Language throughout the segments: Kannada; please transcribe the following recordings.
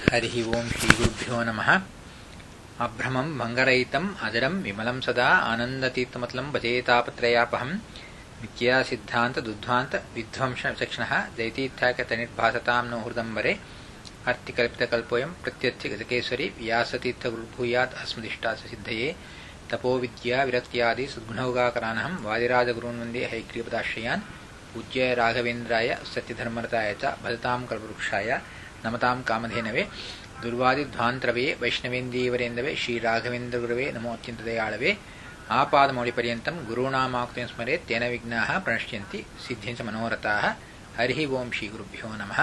हरिः ओम् श्रीगुरुभ्यो नमः अभ्रमम् भङ्गरहितम् अजडम् विमलम् सदा आनन्दतीर्थमतलम् भजेतापत्रयापहम् विद्यासिद्धान्तदुध्वान्त विध्वंसचक्षणः जयतीर्थाकतनिर्भासताम् नो हृदम्बरे अर्थिकल्पितकल्पोऽयम् प्रत्यर्थगजकेश्वरि व्यासतीर्थगुरुभूयात् अस्मदिष्टासिद्धये तपोविद्या विरक्त्यादि सद्गुणौगाकरानहम् वादिराजगुरून् वन्दे हैग्रीपदाश्रयान् पूज्याय राघवेन्द्राय सत्यधर्मरताय च भजताम् कल्पवृक्षाय नमताम् कामधेनवे दुर्वादिध्वान्तरवे वैष्णवेन्दीवरेन्दवे श्रीराघवेन्द्रगुरवे नमो अत्यन्तदयाळवे आपादमौलिपर्यन्तम् गुरूणामाकृतिं स्मरेत् तेन विघ्नाः प्रणश्यन्ति ಸಿದ್ಧಿಂಚ ಮನೋರಥಾಃ ಹರಿ ಓಂ ಶ್ರೀ ಗುರುಭ್ಯೋ ನಮಃ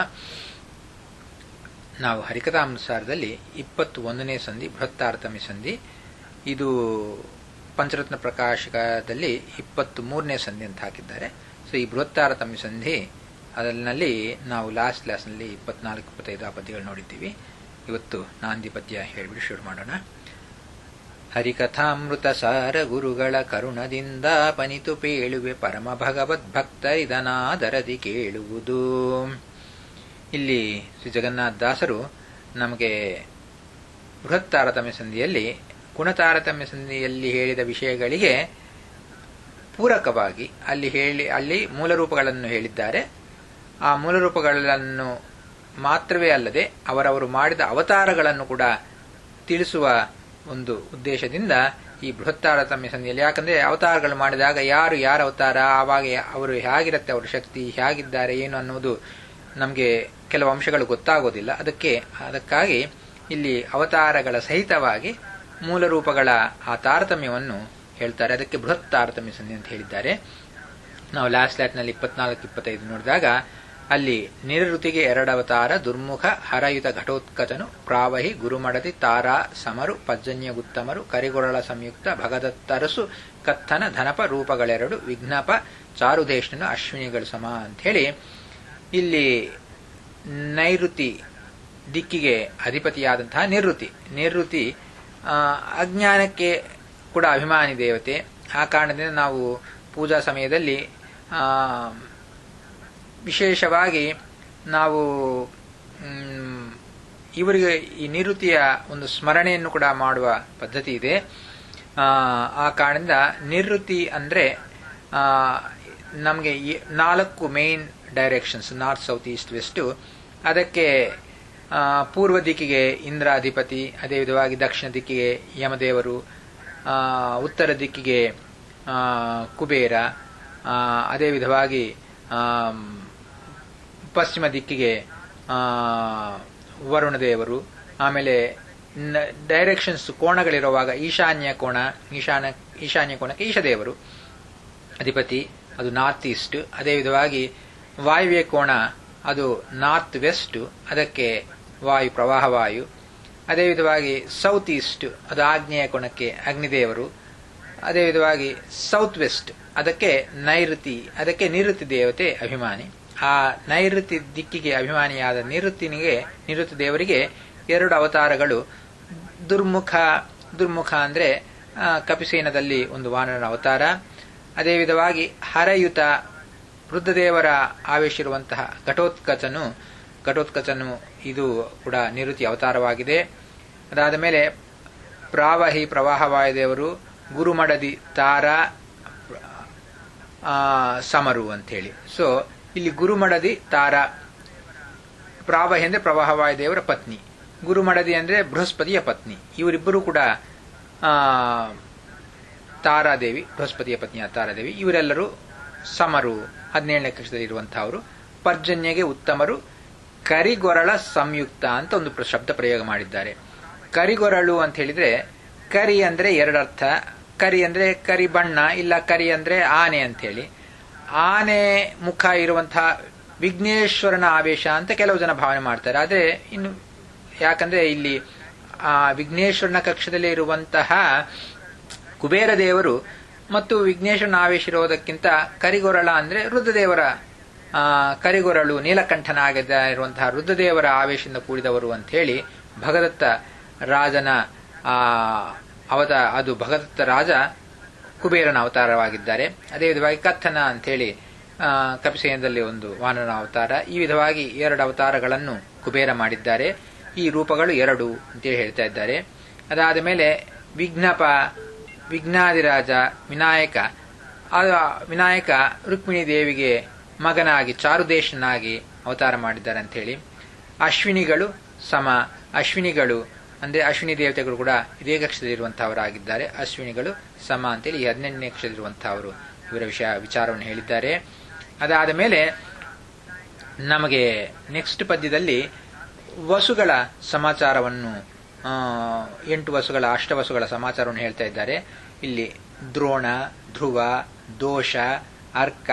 ನಾವು ಹರಿಕಥಾನುಸಾರದಲ್ಲಿ ಇಪ್ಪತ್ತು ಒಂದನೇ ಸಂಧಿ ಬೃಹತ್ತಾರತಮ್ಯ ಸಂಧಿ ಇದು ಪಂಚರತ್ನ ಪ್ರಕಾಶಕದಲ್ಲಿ ಇಪ್ಪತ್ತು ಮೂರನೇ ಸಂಧಿ ಅಂತ ಹಾಕಿದ್ದಾರೆ ಸೊ ಈ ಬೃಹತ್ತಾರತಮ್ಯ ಸಂಧಿ ಅದರಲ್ಲಿ ನಾವು ಲಾಸ್ಟ್ ಕ್ಲಾಸ್ನಲ್ಲಿ ಇಪ್ಪತ್ನಾಲ್ಕು ಇಪ್ಪತ್ತೈದು ಆ ಪದ್ಯಗಳು ನೋಡಿದ್ದೀವಿ ಇವತ್ತು ನಾಂದಿ ಪದ್ಯ ಹೇಳಿಬಿಟ್ಟು ಶುರು ಮಾಡೋಣ ಹರಿಕಥಾಮೃತ ಸಾರ ಗುರುಗಳ ಕರುಣದಿಂದ ಪನಿತು ಪೇಳುವೆ ಪರಮ ಭಗವದ್ಭಕ್ತರಿದನಾದರದಿ ಕೇಳುವುದು ಇಲ್ಲಿ ಶ್ರೀ ಜಗನ್ನಾಥ ದಾಸರು ನಮಗೆ ಬೃಹತ್ ತಾರತಮ್ಯ ಸಂಧಿಯಲ್ಲಿ ಗುಣತಾರತಮ್ಯ ಸಂಧಿಯಲ್ಲಿ ಹೇಳಿದ ವಿಷಯಗಳಿಗೆ ಪೂರಕವಾಗಿ ಅಲ್ಲಿ ಹೇಳಿ ಅಲ್ಲಿ ಮೂಲರೂಪಗಳನ್ನು ಹೇಳಿದ್ದಾರೆ ಆ ಮೂಲರೂಪಗಳನ್ನು ಮಾತ್ರವೇ ಅಲ್ಲದೆ ಅವರವರು ಮಾಡಿದ ಅವತಾರಗಳನ್ನು ಕೂಡ ತಿಳಿಸುವ ಒಂದು ಉದ್ದೇಶದಿಂದ ಈ ಬೃಹತ್ತಾರತಮ್ಯ ಸಂಧಿಯಲ್ಲಿ ಯಾಕಂದ್ರೆ ಅವತಾರಗಳು ಮಾಡಿದಾಗ ಯಾರು ಯಾರ ಅವತಾರ ಆವಾಗ ಅವರು ಹೇಗಿರುತ್ತೆ ಅವರ ಶಕ್ತಿ ಹೇಗಿದ್ದಾರೆ ಏನು ಅನ್ನೋದು ನಮಗೆ ಕೆಲವು ಅಂಶಗಳು ಗೊತ್ತಾಗೋದಿಲ್ಲ ಅದಕ್ಕೆ ಅದಕ್ಕಾಗಿ ಇಲ್ಲಿ ಅವತಾರಗಳ ಸಹಿತವಾಗಿ ಮೂಲ ರೂಪಗಳ ಆ ತಾರತಮ್ಯವನ್ನು ಹೇಳ್ತಾರೆ ಅದಕ್ಕೆ ಬೃಹತ್ ತಾರತಮ್ಯ ಸಂಧಿ ಅಂತ ಹೇಳಿದ್ದಾರೆ ನಾವು ಲಾಸ್ಟ್ ಲ್ಯಾಟ್ನಲ್ಲಿ ಇಪ್ಪತ್ನಾಲ್ಕು ಇಪ್ಪತ್ತೈದು ನೋಡಿದಾಗ ಅಲ್ಲಿ ನಿರಋತಿಗೆ ಎರಡವತಾರ ದುರ್ಮುಖ ಹರಯುತ ಘಟೋತ್ಕಚನು ಪ್ರಾವಹಿ ಗುರುಮಡದಿ ತಾರಾ ಸಮರು ಪಜ್ಜನ್ಯಗುತ್ತಮರು ಕರಿಗೊರಳ ಸಂಯುಕ್ತ ಭಗದತ್ತರಸು ಕತ್ತನ ಧನಪ ರೂಪಗಳೆರಡು ವಿಘ್ನಪ ಚಾರುದೇಶನು ಅಶ್ವಿನಿಗಳು ಸಮ ಅಂಥೇಳಿ ಇಲ್ಲಿ ನೈಋತಿ ದಿಕ್ಕಿಗೆ ಅಧಿಪತಿಯಾದಂತಹ ನಿವೃತ್ತಿ ನಿವೃತ್ತಿ ಅಜ್ಞಾನಕ್ಕೆ ಕೂಡ ಅಭಿಮಾನಿ ದೇವತೆ ಆ ಕಾರಣದಿಂದ ನಾವು ಪೂಜಾ ಸಮಯದಲ್ಲಿ ವಿಶೇಷವಾಗಿ ನಾವು ಇವರಿಗೆ ಈ ನಿವೃತ್ತಿಯ ಒಂದು ಸ್ಮರಣೆಯನ್ನು ಕೂಡ ಮಾಡುವ ಪದ್ಧತಿ ಇದೆ ಆ ಕಾರಣದಿಂದ ನಿವೃತ್ತಿ ಅಂದರೆ ನಮಗೆ ನಾಲ್ಕು main directions north south east west ಅದಕ್ಕೆ ಪೂರ್ವ ದಿಕ್ಕಿಗೆ ಇಂದ್ರ ಅಧಿಪತಿ ಅದೇ ವಿಧವಾಗಿ ದಕ್ಷಿಣ ದಿಕ್ಕಿಗೆ ಯಮದೇವರು ಉತ್ತರ ದಿಕ್ಕಿಗೆ ಕುಬೇರ ಅದೇ ವಿಧವಾಗಿ ಪಶ್ಚಿಮ ದಿಕ್ಕಿಗೆ ವರುಣದೇವರು ಆಮೇಲೆ ಡೈರೆಕ್ಷನ್ಸ್ ಕೋಣಗಳಿರುವಾಗ ಈಶಾನ್ಯ ಕೋಣ ಈಶಾನ್ಯ ಈಶಾನ್ಯ ಕೋಣಕ್ಕೆ ಈಶದೇವರು ಅಧಿಪತಿ ಅದು ನಾರ್ತ್ ಈಸ್ಟ್ ಅದೇ ವಿಧವಾಗಿ ವಾಯುವ್ಯ ಕೋಣ ಅದು ನಾರ್ತ್ ವೆಸ್ಟ್ ಅದಕ್ಕೆ ವಾಯು ಪ್ರವಾಹ ವಾಯು ಅದೇ ವಿಧವಾಗಿ ಸೌತ್ ಈಸ್ಟ್ ಅದು ಆಗ್ನೇಯ ಕೋಣಕ್ಕೆ ಅಗ್ನಿದೇವರು ಅದೇ ವಿಧವಾಗಿ ಸೌತ್ ವೆಸ್ಟ್ ಅದಕ್ಕೆ ನೈಋತಿ ಅದಕ್ಕೆ ನಿವೃತ್ತಿ ದೇವತೆ ಅಭಿಮಾನಿ ಆ ನೈಋತಿ ದಿಕ್ಕಿಗೆ ಅಭಿಮಾನಿಯಾದ ನಿವೃತ್ತಿನಿಗೆ ನಿವೃತ್ತಿ ದೇವರಿಗೆ ಎರಡು ಅವತಾರಗಳು ದುರ್ಮುಖ ದುರ್ಮುಖ ಅಂದ್ರೆ ಕಪಿಸೇನದಲ್ಲಿ ಒಂದು ವಾನರನ ಅವತಾರ ಅದೇ ವಿಧವಾಗಿ ಹರಯುತ ವೃದ್ಧದೇವರ ಆವೇಶ ಇರುವಂತಹ ಘಟೋತ್ಕಚನು ಘಟೋತ್ಕಚನು ಇದು ಕೂಡ ನಿವೃತ್ತಿ ಅವತಾರವಾಗಿದೆ ಅದಾದ ಮೇಲೆ ಪ್ರಾವಹಿ ಪ್ರವಾಹವಾಯುದೇವರು ಗುರುಮಡದಿ ತಾರ ಸಮರು ಅಂತೇಳಿ ಸೊ ಇಲ್ಲಿ ಗುರುಮಡದಿ ತಾರ ಪ್ರಾವಹಿ ಅಂದ್ರೆ ಪ್ರವಾಹವಾಯುದೇವರ ಪತ್ನಿ ಗುರುಮಡದಿ ಅಂದ್ರೆ ಬೃಹಸ್ಪತಿಯ ಪತ್ನಿ ಇವರಿಬ್ಬರು ಕೂಡ ತಾರಾದೇವಿ ಬೃಹಸ್ಪತಿಯ ಪತ್ನಿಯ ತಾರಾದೇವಿ ಇವರೆಲ್ಲರೂ ಸಮರು ಹದಿನೇಳನೇ ಕಕ್ಷದಲ್ಲಿ ಇರುವಂತಹವರು ಪರ್ಜನ್ಯಗೆ ಉತ್ತಮರು ಕರಿಗೊರಳ ಸಂಯುಕ್ತ ಅಂತ ಒಂದು ಶಬ್ದ ಪ್ರಯೋಗ ಮಾಡಿದ್ದಾರೆ ಕರಿಗೊರಳು ಅಂತ ಹೇಳಿದ್ರೆ ಕರಿ ಅಂದ್ರೆ ಎರಡರ್ಥ ಕರಿ ಅಂದ್ರೆ ಕರಿ ಬಣ್ಣ ಇಲ್ಲ ಕರಿ ಅಂದ್ರೆ ಆನೆ ಅಂತ ಹೇಳಿ ಆನೆ ಮುಖ ಇರುವಂತಹ ವಿಘ್ನೇಶ್ವರನ ಆವೇಶ ಅಂತ ಕೆಲವು ಜನ ಭಾವನೆ ಮಾಡ್ತಾರೆ ಆದ್ರೆ ಇನ್ನು ಯಾಕಂದ್ರೆ ಇಲ್ಲಿ ಆ ವಿಘ್ನೇಶ್ವರನ ಕಕ್ಷದಲ್ಲಿ ಇರುವಂತಹ ಕುಬೇರ ದೇವರು ಮತ್ತು ವಿಘ್ನೇಶ್ವರನ ಆವೇಶ ಇರೋದಕ್ಕಿಂತ ಕರಿಗೊರಳ ಅಂದ್ರೆ ರುದ್ರದೇವರ ಕರಿಗೊರಳು ನೀಲಕಂಠನಾಗಿದ್ದ ಇರುವಂತಹ ರುದ್ರದೇವರ ಆವೇಶದಿಂದ ಕೂಡಿದವರು ಅಂತ ಹೇಳಿ ಭಗದತ್ತ ರಾಜನ ಆ ಅವತ ಅದು ಭಗದತ್ತ ರಾಜ ಕುಬೇರನ ಅವತಾರವಾಗಿದ್ದಾರೆ ಅದೇ ವಿಧವಾಗಿ ಕಥನ ಅಂತೇಳಿ ಕಪಿಸೇನದಲ್ಲಿ ಒಂದು ವಾನರನ ಅವತಾರ ಈ ವಿಧವಾಗಿ ಎರಡು ಅವತಾರಗಳನ್ನು ಕುಬೇರ ಮಾಡಿದ್ದಾರೆ ಈ ರೂಪಗಳು ಎರಡು ಅಂತೇಳಿ ಹೇಳ್ತಾ ಇದ್ದಾರೆ ಅದಾದ ಮೇಲೆ ವಿಘ್ನಪ ವಿಘ್ನಾದಿರಾಜ ವಿನಾಯಕ ಆ ವಿನಾಯಕ ರುಕ್ಮಿಣಿ ದೇವಿಗೆ ಮಗನಾಗಿ ಚಾರುದೇಶನಾಗಿ ಅವತಾರ ಮಾಡಿದ್ದಾರೆ ಅಂತ ಹೇಳಿ ಅಶ್ವಿನಿಗಳು ಸಮ ಅಶ್ವಿನಿಗಳು ಅಂದ್ರೆ ಅಶ್ವಿನಿ ದೇವತೆಗಳು ಕೂಡ ಇದೇ ಕಕ್ಷದಲ್ಲಿರುವಂತಹವರಾಗಿದ್ದಾರೆ ಅಶ್ವಿನಿಗಳು ಸಮ ಅಂತೇಳಿ ಈ ಹದಿನೆಂಟನೇ ಕಕ್ಷದಲ್ಲಿರುವಂತಹವರು ಇವರ ವಿಷಯ ವಿಚಾರವನ್ನು ಹೇಳಿದ್ದಾರೆ ಅದಾದ ಮೇಲೆ ನಮಗೆ ನೆಕ್ಸ್ಟ್ ಪದ್ಯದಲ್ಲಿ ವಸುಗಳ ಸಮಾಚಾರವನ್ನು ಆ, ಎಂಟು ವಸುಗಳ ಅಷ್ಟವಸುಗಳ ಸಮಾಚಾರವನ್ನು ಹೇಳ್ತಾ ಇದ್ದಾರೆ ಇಲ್ಲಿ ದ್ರೋಣ ಧ್ರುವ ದೋಷ ಅರ್ಕ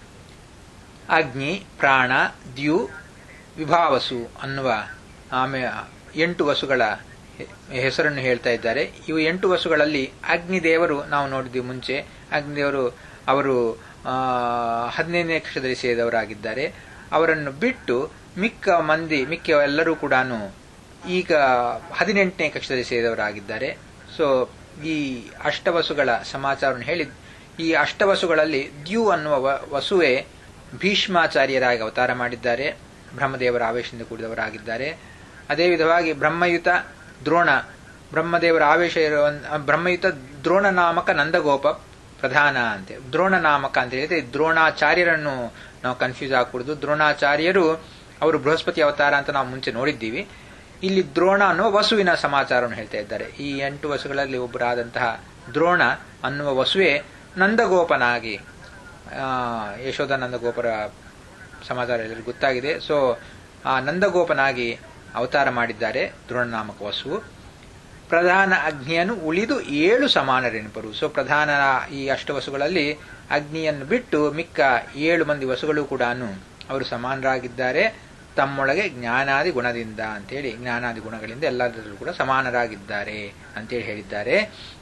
ಅಗ್ನಿ ಪ್ರಾಣ ದ್ಯು ವಿಭಾವಸು ಅನ್ನುವ ಆಮೆ ಎಂಟು ವಸುಗಳ ಹೆ- ಹೆಸರನ್ನು ಹೇಳ್ತಾ ಇದ್ದಾರೆ ಇವು ಎಂಟು ವಸುಗಳಲ್ಲಿ ಅಗ್ನಿದೇವರು ನಾವು ನೋಡಿದ್ವಿ ಮುಂಚೆ ಅಗ್ನಿದೇವರು ಅವರು ಆ, ಹದಿನೈದನೇ ಕಕ್ಷದಲ್ಲಿ ಸೇರಿದವರಾಗಿದ್ದಾರೆ ಅವರನ್ನು ಬಿಟ್ಟು ಮಿಕ್ಕ ಮಂದಿ ಮಿಕ್ಕ ಎಲ್ಲರೂ ಕೂಡ ಈಗ ಹದಿನೆಂಟನೇ ಕಕ್ಷದಲ್ಲಿ ಸೇರಿದವರಾಗಿದ್ದಾರೆ ಸೊ ಈ ಅಷ್ಟವಸುಗಳ ಸಮಾಚಾರವನ್ನು ಹೇಳಿ ಈ ಅಷ್ಟವಸುಗಳಲ್ಲಿ ದ್ಯು ಅನ್ನುವ ವ- ವಸುವೆ ಭೀಷ್ಮಾಚಾರ್ಯರಾಗಿ ಅವತಾರ ಮಾಡಿದ್ದಾರೆ ಬ್ರಹ್ಮದೇವರ ಆವೇಶದಿಂದ ಕೂಡಿದವರಾಗಿದ್ದಾರೆ ಅದೇ ವಿಧವಾಗಿ ಬ್ರಹ್ಮಯುತ ದ್ರೋಣ ಬ್ರಹ್ಮದೇವರ ಆವೇಶ ಇರುವ ಬ್ರಹ್ಮಯುತ ದ್ರೋಣ ನಾಮಕ ನಂದಗೋಪ ಪ್ರಧಾನ ಅಂತೆ ದ್ರೋಣ ನಾಮಕ ಅಂತ ಹೇಳಿದ್ರೆ ಈ ದ್ರೋಣಾಚಾರ್ಯರನ್ನು ನಾವು ಕನ್ಫ್ಯೂಸ್ ಆಗ್ಕೂಡುದು ದ್ರೋಣಾಚಾರ್ಯರು ಅವರು ಬೃಹಸ್ಪತಿ ಅವತಾರ ಅಂತ ನಾವು ಮುಂಚೆ ನೋಡಿದ್ದೀವಿ ಇಲ್ಲಿ ದ್ರೋಣ ಅನ್ನುವ ವಸುವಿನ ಸಮಾಚಾರವನ್ನು ಹೇಳ್ತಾ ಇದ್ದಾರೆ ಈ ಎಂಟು ವಸುಗಳಲ್ಲಿ ಒಬ್ಬರಾದಂತಹ ದ್ರೋಣ ಅನ್ನುವ ವಸುವೆ ನಂದಗೋಪನಾಗಿ ಆ, ಯಶೋಧ ನಂದಗೋಪರ ಸಮಾಚಾರ ಎಲ್ಲರಿಗೂ ಗೊತ್ತಾಗಿದೆ ಸೊ ಆ ನಂದಗೋಪನಾಗಿ ಅವತಾರ ಮಾಡಿದ್ದಾರೆ ದ್ರೋಣ ನಾಮಕ ವಸು ಪ್ರಧಾನ ಅಗ್ನಿಯನ್ನು ಉಳಿದು ಏಳು ಸಮಾನರೆನಿಪರು ಸೊ ಪ್ರಧಾನ ಈ ಅಷ್ಟವಸುಗಳಲ್ಲಿ ಅಗ್ನಿಯನ್ನು ಬಿಟ್ಟು ಮಿಕ್ಕ ಏಳು ಮಂದಿ ವಸುಗಳು ಕೂಡ ಅವರು ಸಮಾನರಾಗಿದ್ದಾರೆ ತಮ್ಮೊಳಗೆ ಜ್ಞಾನಾದಿ ಗುಣದಿಂದ ಅಂತೇಳಿ ಜ್ಞಾನಾದಿ ಗುಣಗಳಿಂದ ಎಲ್ಲದರಲ್ಲೂ ಕೂಡ ಸಮಾನರಾಗಿದ್ದಾರೆ ಅಂತೇಳಿ ಹೇಳಿದ್ದಾರೆ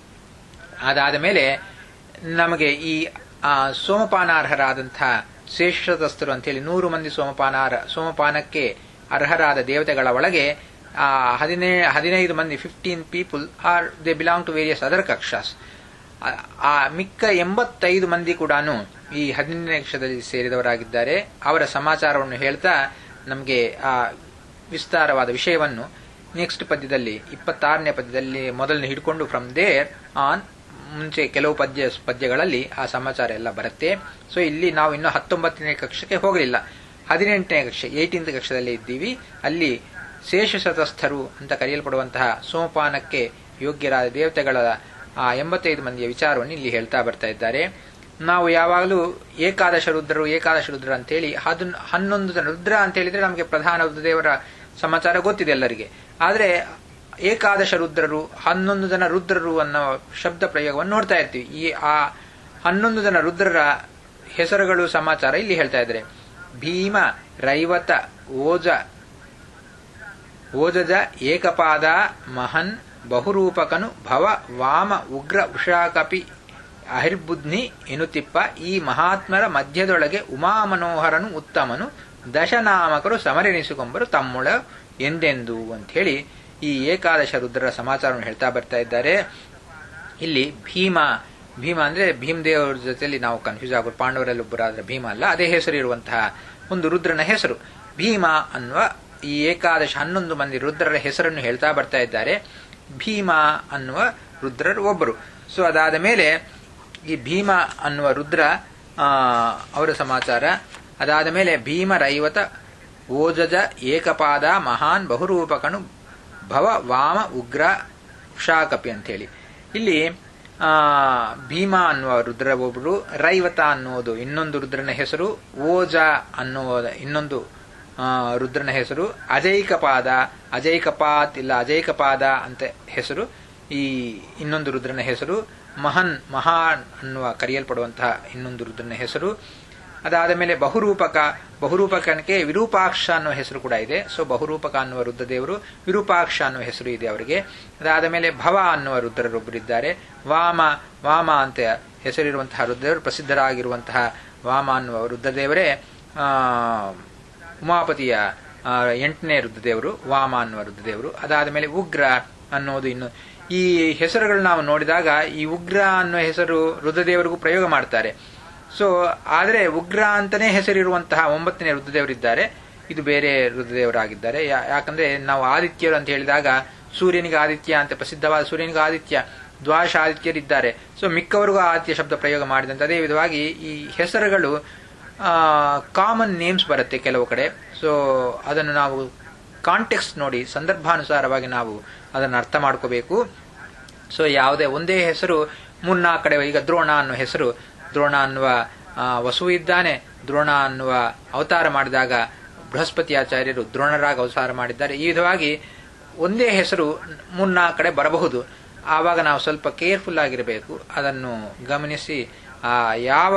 ಅದಾದ ಮೇಲೆ ನಮಗೆ ಈ ಆ, ಸೋಮಪಾನಾರ್ಹರಾದಂತಹ ಶೇಷದಸ್ತರು ಅಂತೇಳಿ ನೂರು ಮಂದಿ ಸೋಮಪಾನಾರ ಸೋಮಪಾನಕ್ಕೆ ಅರ್ಹರಾದ ದೇವತೆಗಳ ಒಳಗೆ ಆ ಹದಿನೇ ಹದಿನೈದು ಮಂದಿ fifteen people are they belong to various other ಕಕ್ಷಾಸ್ ಆ- ಆ ಮಿಕ್ಕ ಎಂಬತ್ತೈದು ಮಂದಿ ಕೂಡ ಈ ಹದಿನೈದನೇ ಕಕ್ಷದಲ್ಲಿ ಸೇರಿದವರಾಗಿದ್ದಾರೆ ಅವರ ಸಮಾಚಾರವನ್ನು ಹೇಳ್ತಾ ನಮಗೆ ಆ ವಿಸ್ತಾರವಾದ ವಿಷಯವನ್ನು ನೆಕ್ಸ್ಟ್ ಪದ್ಯದಲ್ಲಿ ಇಪ್ಪತ್ತಾರನೇ ಪದ್ಯದಲ್ಲಿ ಮೊದಲನೇ ಹಿಡ್ಕೊಂಡು ಫ್ರಮ್ ದೇರ್ ಆನ್ ಮುಂಚೆ ಕೆಲವು ಪದ್ಯ ಪದ್ಯಗಳಲ್ಲಿ ಆ ಸಮಾಚಾರ ಎಲ್ಲ ಬರುತ್ತೆ ಸೊ ಇಲ್ಲಿ ನಾವು ಇನ್ನು ಹತ್ತೊಂಬತ್ತನೇ ಕಕ್ಷಕ್ಕೆ ಹೋಗಲಿಲ್ಲ ಹದಿನೆಂಟನೇ ಕಕ್ಷೆ ಏಯ್ಟೀನ್ತ್ ಕಕ್ಷದಲ್ಲಿ ಇದ್ದೀವಿ ಅಲ್ಲಿ ಶೇಷಶತಸ್ಥರು ಅಂತ ಕರೆಯಲ್ಪಡುವಂತಹ ಸೋಮಪಾನಕ್ಕೆ ಯೋಗ್ಯರಾದ ದೇವತೆಗಳ ಆ ಎಂಬತ್ತೈದು ಮಂದಿಯ ವಿಚಾರವನ್ನು ಇಲ್ಲಿ ಹೇಳ್ತಾ ಬರ್ತಾ ಇದ್ದಾರೆ ನಾವು ಯಾವಾಗಲೂ ಏಕಾದಶ ರುದ್ರರು ಏಕಾದಶ ರುದ್ರ ಅಂತೇಳಿ ಹದ್ ಹನ್ನೊಂದು ಜನ ರುದ್ರ ಅಂತ ಹೇಳಿದ್ರೆ ನಮಗೆ ಪ್ರಧಾನ ರುದ್ರದೇವರ ಸಮಾಚಾರ ಗೊತ್ತಿದೆ ಎಲ್ಲರಿಗೆ ಆದರೆ ಏಕಾದಶ ರುದ್ರರು ಹನ್ನೊಂದು ಜನ ರುದ್ರರು ಅನ್ನೋ ಶಬ್ದ ಪ್ರಯೋಗವನ್ನು ನೋಡ್ತಾ ಇರ್ತೀವಿ ಈ ಆ ಹನ್ನೊಂದು ಜನ ರುದ್ರರ ಹೆಸರುಗಳು ಸಮಾಚಾರ ಇಲ್ಲಿ ಹೇಳ್ತಾ ಇದ್ದಾರೆ ಭೀಮ ರೈವತ ಓಜ ಓಜಜ ಏಕಪಾದ ಮಹನ್ ಬಹುರೂಪಕನು ಭವ ವಾಮ ಉಗ್ರ ಉಷಾಕಪಿ ಅಹಿರ್ಬುದ್ನಿ ಎನ್ನುತ್ತಿಪ್ಪ ಈ ಮಹಾತ್ಮರ ಮಧ್ಯದೊಳಗೆ ಉಮಾಮನೋಹರನು ಉತ್ತಮನು ದಶನಾಮಕರು ಸಮರೆನಿಸಿಕೊಂಬರು ತಮ್ಮೊಳ ಎಂದೆಂದು ಅಂತ ಹೇಳಿ ಈ ಏಕಾದಶ ರುದ್ರರ ಸಮಾಚಾರವನ್ನು ಹೇಳ್ತಾ ಬರ್ತಾ ಇದ್ದಾರೆ ಇಲ್ಲಿ ಭೀಮ ಭೀಮ ಅಂದ್ರೆ ಭೀಮದೇವರ ಜೊತೆಯಲ್ಲಿ ನಾವು ಕನ್ಫ್ಯೂಸ್ ಆಗೋದು ಪಾಂಡವರಲ್ಲಿ ಒಬ್ಬರಾದ್ರೆ ಭೀಮ ಅಲ್ಲ ಅದೇ ಹೆಸರು ಇರುವಂತಹ ಒಂದು ರುದ್ರನ ಹೆಸರು ಭೀಮ ಅನ್ನುವ ಈ ಏಕಾದಶ ಹನ್ನೊಂದು ಮಂದಿ ರುದ್ರರ ಹೆಸರನ್ನು ಹೇಳ್ತಾ ಬರ್ತಾ ಇದ್ದಾರೆ ಭೀಮ ಅನ್ನುವ ರುದ್ರರು ಒಬ್ಬರು ಸೊ ಅದಾದ ಮೇಲೆ ಈ ಭೀಮ ಅನ್ನುವ ರುದ್ರ ಆ, ಅವರ ಸಮಾಚಾರ ಅದಾದ ಮೇಲೆ ಭೀಮ ರೈವತ ಓಜಜ ಏಕಪಾದ ಮಹಾನ್ ಬಹುರೂಪಕನು ಭವ ವಾಮ ಉಗ್ರ ಶಾಕಪಿ ಅಂತೇಳಿ ಇಲ್ಲಿ ಆ ಭೀಮ ಅನ್ನುವ ರುದ್ರ ಒಬ್ಬರು ರೈವತ ಅನ್ನುವುದು ಇನ್ನೊಂದು ರುದ್ರನ ಹೆಸರು ಓಜ ಅನ್ನುವ ಇನ್ನೊಂದು ಆ, ರುದ್ರನ ಹೆಸರು ಅಜೈಕಪಾದ ಅಜೈಕಪಾತ್ ಇಲ್ಲ ಅಜೈಕಪಾದ ಅಂತ ಹೆಸರು ಈ ಇನ್ನೊಂದು ರುದ್ರನ ಹೆಸರು ಮಹನ್ ಮಹಾನ್ ಅನ್ನುವ ಕರೆಯಲ್ಪಡುವಂತಹ ಇನ್ನೊಂದು ರುದ್ರನ ಹೆಸರು ಅದಾದ ಮೇಲೆ ಬಹುರೂಪಕ ಬಹುರೂಪಕನಿಗೆ ವಿರೂಪಾಕ್ಷ ಅನ್ನುವ ಹೆಸರು ಕೂಡ ಇದೆ ಸೊ ಬಹುರೂಪಕ ಅನ್ನುವ ರುದ್ರದೇವರು ವಿರೂಪಾಕ್ಷ ಅನ್ನುವ ಹೆಸರು ಇದೆ ಅವರಿಗೆ ಅದಾದ ಮೇಲೆ ಭವ ಅನ್ನುವ ರುದ್ರರೊಬ್ಬರಿದ್ದಾರೆ ವಾಮ ವಾಮ ಅಂತ ಹೆಸರಿರುವಂತಹ ರುದ್ರರು ಪ್ರಸಿದ್ಧರಾಗಿರುವಂತಹ ವಾಮ ಅನ್ನುವ ರುದ್ರದೇವರೇ ಆ ಉಮಾಪತಿಯ ಆ, ಎಂಟನೇ ರುದ್ರದೇವರು ವಾಮ ಅನ್ನುವ ರುದ್ರದೇವರು ಅದಾದ ಮೇಲೆ ಉಗ್ರ ಅನ್ನೋದು ಇನ್ನು ಈ ಹೆಸರುಗಳು ನಾವು ನೋಡಿದಾಗ ಈ ಉಗ್ರ ಅನ್ನೋ ಹೆಸರು ರುದ್ರದೇವರಿಗೂ ಪ್ರಯೋಗ ಮಾಡ್ತಾರೆ ಸೊ ಆದರೆ ಉಗ್ರ ಅಂತಾನೆ ಹೆಸರಿರುವಂತಹ ಒಂಬತ್ತನೇ ರುದ್ರದೇವರಿದ್ದಾರೆ ಇದು ಬೇರೆ ರುದ್ರದೇವರಾಗಿದ್ದಾರೆ ಯಾ- ಯಾಕಂದ್ರೆ ನಾವು ಆದಿತ್ಯರು ಅಂತ ಹೇಳಿದಾಗ ಸೂರ್ಯನಿಗೆ ಆದಿತ್ಯ ಅಂತ ಪ್ರಸಿದ್ಧವಾದ ಸೂರ್ಯನಿಗೆ ಆದಿತ್ಯ ದ್ವಾಶ ಆದಿತ್ಯರಿದ್ದಾರೆ ಸೊ ಮಿಕ್ಕವರಿಗೂ ಆದಿತ್ಯ ಶಬ್ದ ಪ್ರಯೋಗ ಮಾಡಿದಂತೆ ಅದೇ ವಿಧವಾಗಿ ಈ ಹೆಸರುಗಳು ಕಾಮನ್ ನೇಮ್ಸ್ ಬರುತ್ತೆ ಕೆಲವು ಕಡೆ ಸೊ ಅದನ್ನು ನಾವು ಕಾಂಟೆಕ್ಸ್ಟ್ ನೋಡಿ ಸಂದರ್ಭಾನುಸಾರವಾಗಿ ನಾವು ಅದನ್ನು ಅರ್ಥ ಮಾಡ್ಕೋಬೇಕು ಸೊ ಯಾವುದೇ ಒಂದೇ ಹೆಸರು ಮೂರ್ನಾಲ್ಕು ಕಡೆ ಈಗ ದ್ರೋಣ ಅನ್ನುವ ಹೆಸರು ದ್ರೋಣ ಅನ್ನುವ ಆ, ವಸು ಇದ್ದಾನೆ ದ್ರೋಣ ಅನ್ನುವ ಅವತಾರ ಮಾಡಿದಾಗ ಬೃಹಸ್ಪತಿ ಆಚಾರ್ಯರು ದ್ರೋಣರಾಗ ಅವತಾರ ಮಾಡಿದ್ದಾರೆ ಈ ವಿಧವಾಗಿ ಒಂದೇ ಹೆಸರು ಮೂರ್ನಾಲ್ಕು ಕಡೆ ಬರಬಹುದು ಆವಾಗ ನಾವು ಸ್ವಲ್ಪ ಕೇರ್ಫುಲ್ ಆಗಿರಬೇಕು ಅದನ್ನು ಗಮನಿಸಿ ಆ ಯಾವ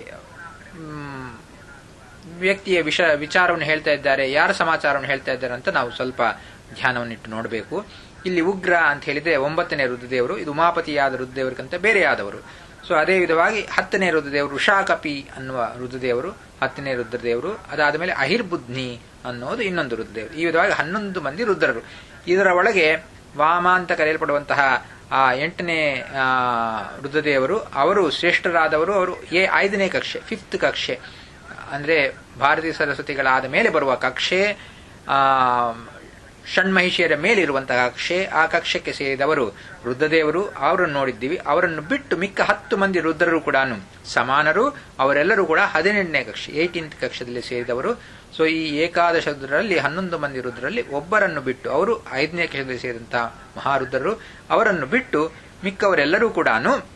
ಮ್, ವ್ಯಕ್ತಿಯ ವಿಷ ವಿಚಾರವನ್ನು ಹೇಳ್ತಾ ಇದ್ದಾರೆ ಯಾರ ಸಮಾಚಾರವನ್ನು ಹೇಳ್ತಾ ಇದ್ದಾರೆ ಅಂತ ನಾವು ಸ್ವಲ್ಪ ಧ್ಯಾನವನ್ನಿಟ್ಟು ನೋಡಬೇಕು ಇಲ್ಲಿ ಉಗ್ರ ಅಂತ ಹೇಳಿದ್ರೆ ಒಂಬತ್ತನೇ ರುದ್ರದೇವರು ಇದು ಉಮಾಪತಿಯಾದ ರುದ್ರದೇವರಿಗಿಂತ ಬೇರೆಯಾದವರು ಸೊ ಅದೇ ವಿಧವಾಗಿ ಹತ್ತನೇ ರುದ್ರದೇವರು ಋಷಾಕಪಿ ಅನ್ನುವ ರುದ್ರದೇವರು ಹತ್ತನೇ ರುದ್ರದೇವರು ಅದಾದ ಮೇಲೆ ಅಹಿರ್ಬುದ್ನಿ ಅನ್ನೋದು ಇನ್ನೊಂದು ರುದ್ರದೇವರು ಈ ವಿಧವಾಗಿ ಹನ್ನೊಂದು ಮಂದಿ ರುದ್ರರು ಇದರ ಒಳಗೆ ವಾಮ ಅಂತ ಕರೆಯಲ್ಪಡುವಂತಹ ಆ ಎಂಟನೇ ಆ, ರುದ್ರದೇವರು ಅವರು ಶ್ರೇಷ್ಠರಾದವರು ಅವರು ಎ ಐದನೇ ಕಕ್ಷೆ ಫಿಫ್ತ್ ಕಕ್ಷೆ ಅಂದ್ರೆ ಭಾರತೀಯ ಸರಸ್ವತಿಗಳಾದ ಮೇಲೆ ಬರುವ ಕಕ್ಷೆ ಆ ಷಣ್ಮಹಿಷಿಯರ ಮೇಲಿರುವಂತಹ ಕಕ್ಷೆ ಆ ಕಕ್ಷಕ್ಕೆ ಸೇರಿದವರು ರುದ್ರದೇವರು ಅವರನ್ನು ನೋಡಿದ್ದೀವಿ ಅವರನ್ನು ಬಿಟ್ಟು ಮಿಕ್ಕ ಹತ್ತು ಮಂದಿ ರುದ್ರರು ಕೂಡ ಸಮಾನರು ಅವರೆಲ್ಲರೂ ಕೂಡ ಹದಿನೆಂಟನೇ ಕಕ್ಷೆ ಏಯ್ಟೀನ್ತ್ ಕಕ್ಷದಲ್ಲಿ ಸೇರಿದವರು ಸೊ ಈ ಏಕಾದಶ ರುದ್ರರಲ್ಲಿ ಹನ್ನೊಂದು ಮಂದಿ ರುದ್ರರಲ್ಲಿ ಒಬ್ಬರನ್ನು ಬಿಟ್ಟು ಅವರು ಐದನೇ ಕಕ್ಷದಲ್ಲಿ ಸೇರಿದಂತಹ ಮಹಾರುದ್ರರು ಅವರನ್ನು ಬಿಟ್ಟು ಮಿಕ್ಕವರೆಲ್ಲರೂ ಕೂಡ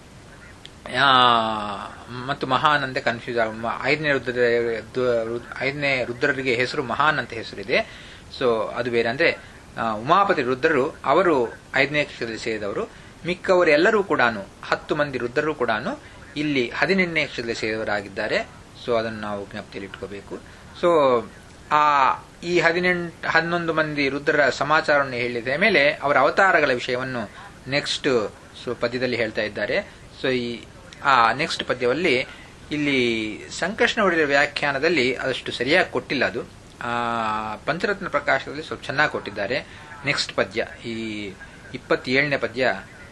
ಆ, ಮತ್ತು ಮಹಾನ್ ಅಂತ ಕನ್ಫ್ಯೂಸ್ ಆಗ ಐದನೇ ರುದ್ರ ರು- ಐದನೇ ರುದ್ರರಿಗೆ ಹೆಸರು ಮಹಾನ್ ಅಂತ ಹೆಸರಿದೆ ಸೊ ಅದು ಬೇರೆ ಅಂದ್ರೆ ಆ, ಉಮಾಪತಿ ರುದ್ರರು ಅವರು ಐದನೇ ಕಕ್ಷದಲ್ಲಿ ಸೇರಿದವರು ಮಿಕ್ಕವರೆಲ್ಲರೂ ಕೂಡ ಹತ್ತು ಮಂದಿ ರುದ್ರರು ಕೂಡ ಇಲ್ಲಿ ಹದಿನೆಂಟನೇ ಕಕ್ಷದಲ್ಲಿ ಸೇರಿದವರಾಗಿದ್ದಾರೆ ಸೊ ಅದನ್ನು ನಾವು ಜ್ಞಪ್ತಿಯಲ್ಲಿ ಇಟ್ಕೋಬೇಕು ಸೊ ಆ ಈ ಹದಿನೆಂಟು ಹನ್ನೊಂದು ಮಂದಿ ರುದ್ರರ ಸಮಾಚಾರವನ್ನು ಹೇಳಿದ ಮೇಲೆ ಅವರ ಅವತಾರಗಳ ವಿಷಯವನ್ನು ನೆಕ್ಸ್ಟ್ ಸೊ ಪದ್ಯದಲ್ಲಿ ಹೇಳ್ತಾ ಇದ್ದಾರೆ ಸೊ ಈ ಆ ನೆಕ್ಸ್ಟ್ ಪದ್ಯದಲ್ಲಿ ಇಲ್ಲಿ ಸಂಕರ್ಷಣ ಹೊಡೆದ ವ್ಯಾಖ್ಯಾನದಲ್ಲಿ ಅದಷ್ಟು ಸರಿಯಾಗಿ ಕೊಟ್ಟಿಲ್ಲ ಅದು ಆ ಪಂಚರತ್ನ ಪ್ರಕಾಶದಲ್ಲಿ ಸ್ವಲ್ಪ ಚೆನ್ನಾಗಿ ಕೊಟ್ಟಿದ್ದಾರೆ ನೆಕ್ಸ್ಟ್ ಪದ್ಯ ಈ ಇಪ್ಪತ್ತೇಳನೇ ಪದ್ಯ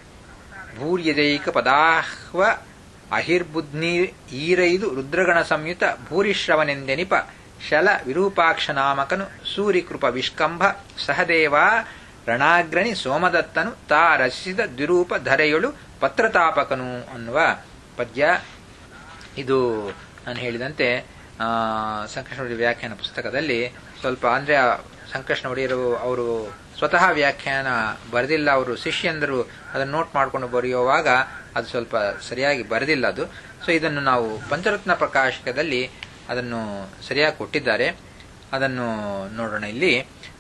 ಭೂರ್ಯಜೈಕ ಪದಾಹ್ವ ಅಹಿರ್ಬುದ್ನಿ ಈರೈದು ರುದ್ರಗಣ ಸಂಯುತ ಭೂರಿಶ್ರವನೆಂದೆನಿಪ ಶಲ ವಿರೂಪಾಕ್ಷ ನಾಮಕನು ಸೂರಿಕೃಪ ವಿಷ್ಕಂಭ ಸಹದೇವ ರಣಾಗ್ರಣಿ ಸೋಮದತ್ತನು ತಾ ರಚಿಸಿದ ದ್ವಿರೂಪ ಧರೆಯೊಳು ಪತ್ರತಾಪಕನು ಅನ್ನುವ ಪದ್ಯ ಇದು ನಾನು ಹೇಳಿದಂತೆ ಆ, ಸಂಕರ್ಷಣ ಒಡೆಯರ ವ್ಯಾಖ್ಯಾನ ಪುಸ್ತಕದಲ್ಲಿ ಸ್ವಲ್ಪ ಅಂದ್ರೆ ಆ ಸಂಕರ್ಷಣ ಒಡೆಯರು ಅವರು ಸ್ವತಃ ವ್ಯಾಖ್ಯಾನ ಬರೆದಿಲ್ಲ ಅವರು ಶಿಷ್ಯಂದರು ಅದನ್ನು ನೋಟ್ ಮಾಡಿಕೊಂಡು ಬರೆಯುವಾಗ ಅದು ಸ್ವಲ್ಪ ಸರಿಯಾಗಿ ಬರೆದಿಲ್ಲ ಅದು ಸೊ ಇದನ್ನು ನಾವು ಪಂಚರತ್ನ ಪ್ರಕಾಶಕದಲ್ಲಿ ಅದನ್ನು ಸರಿಯಾಗಿ ಕೊಟ್ಟಿದ್ದಾರೆ ಅದನ್ನು ನೋಡೋಣ ಇಲ್ಲಿ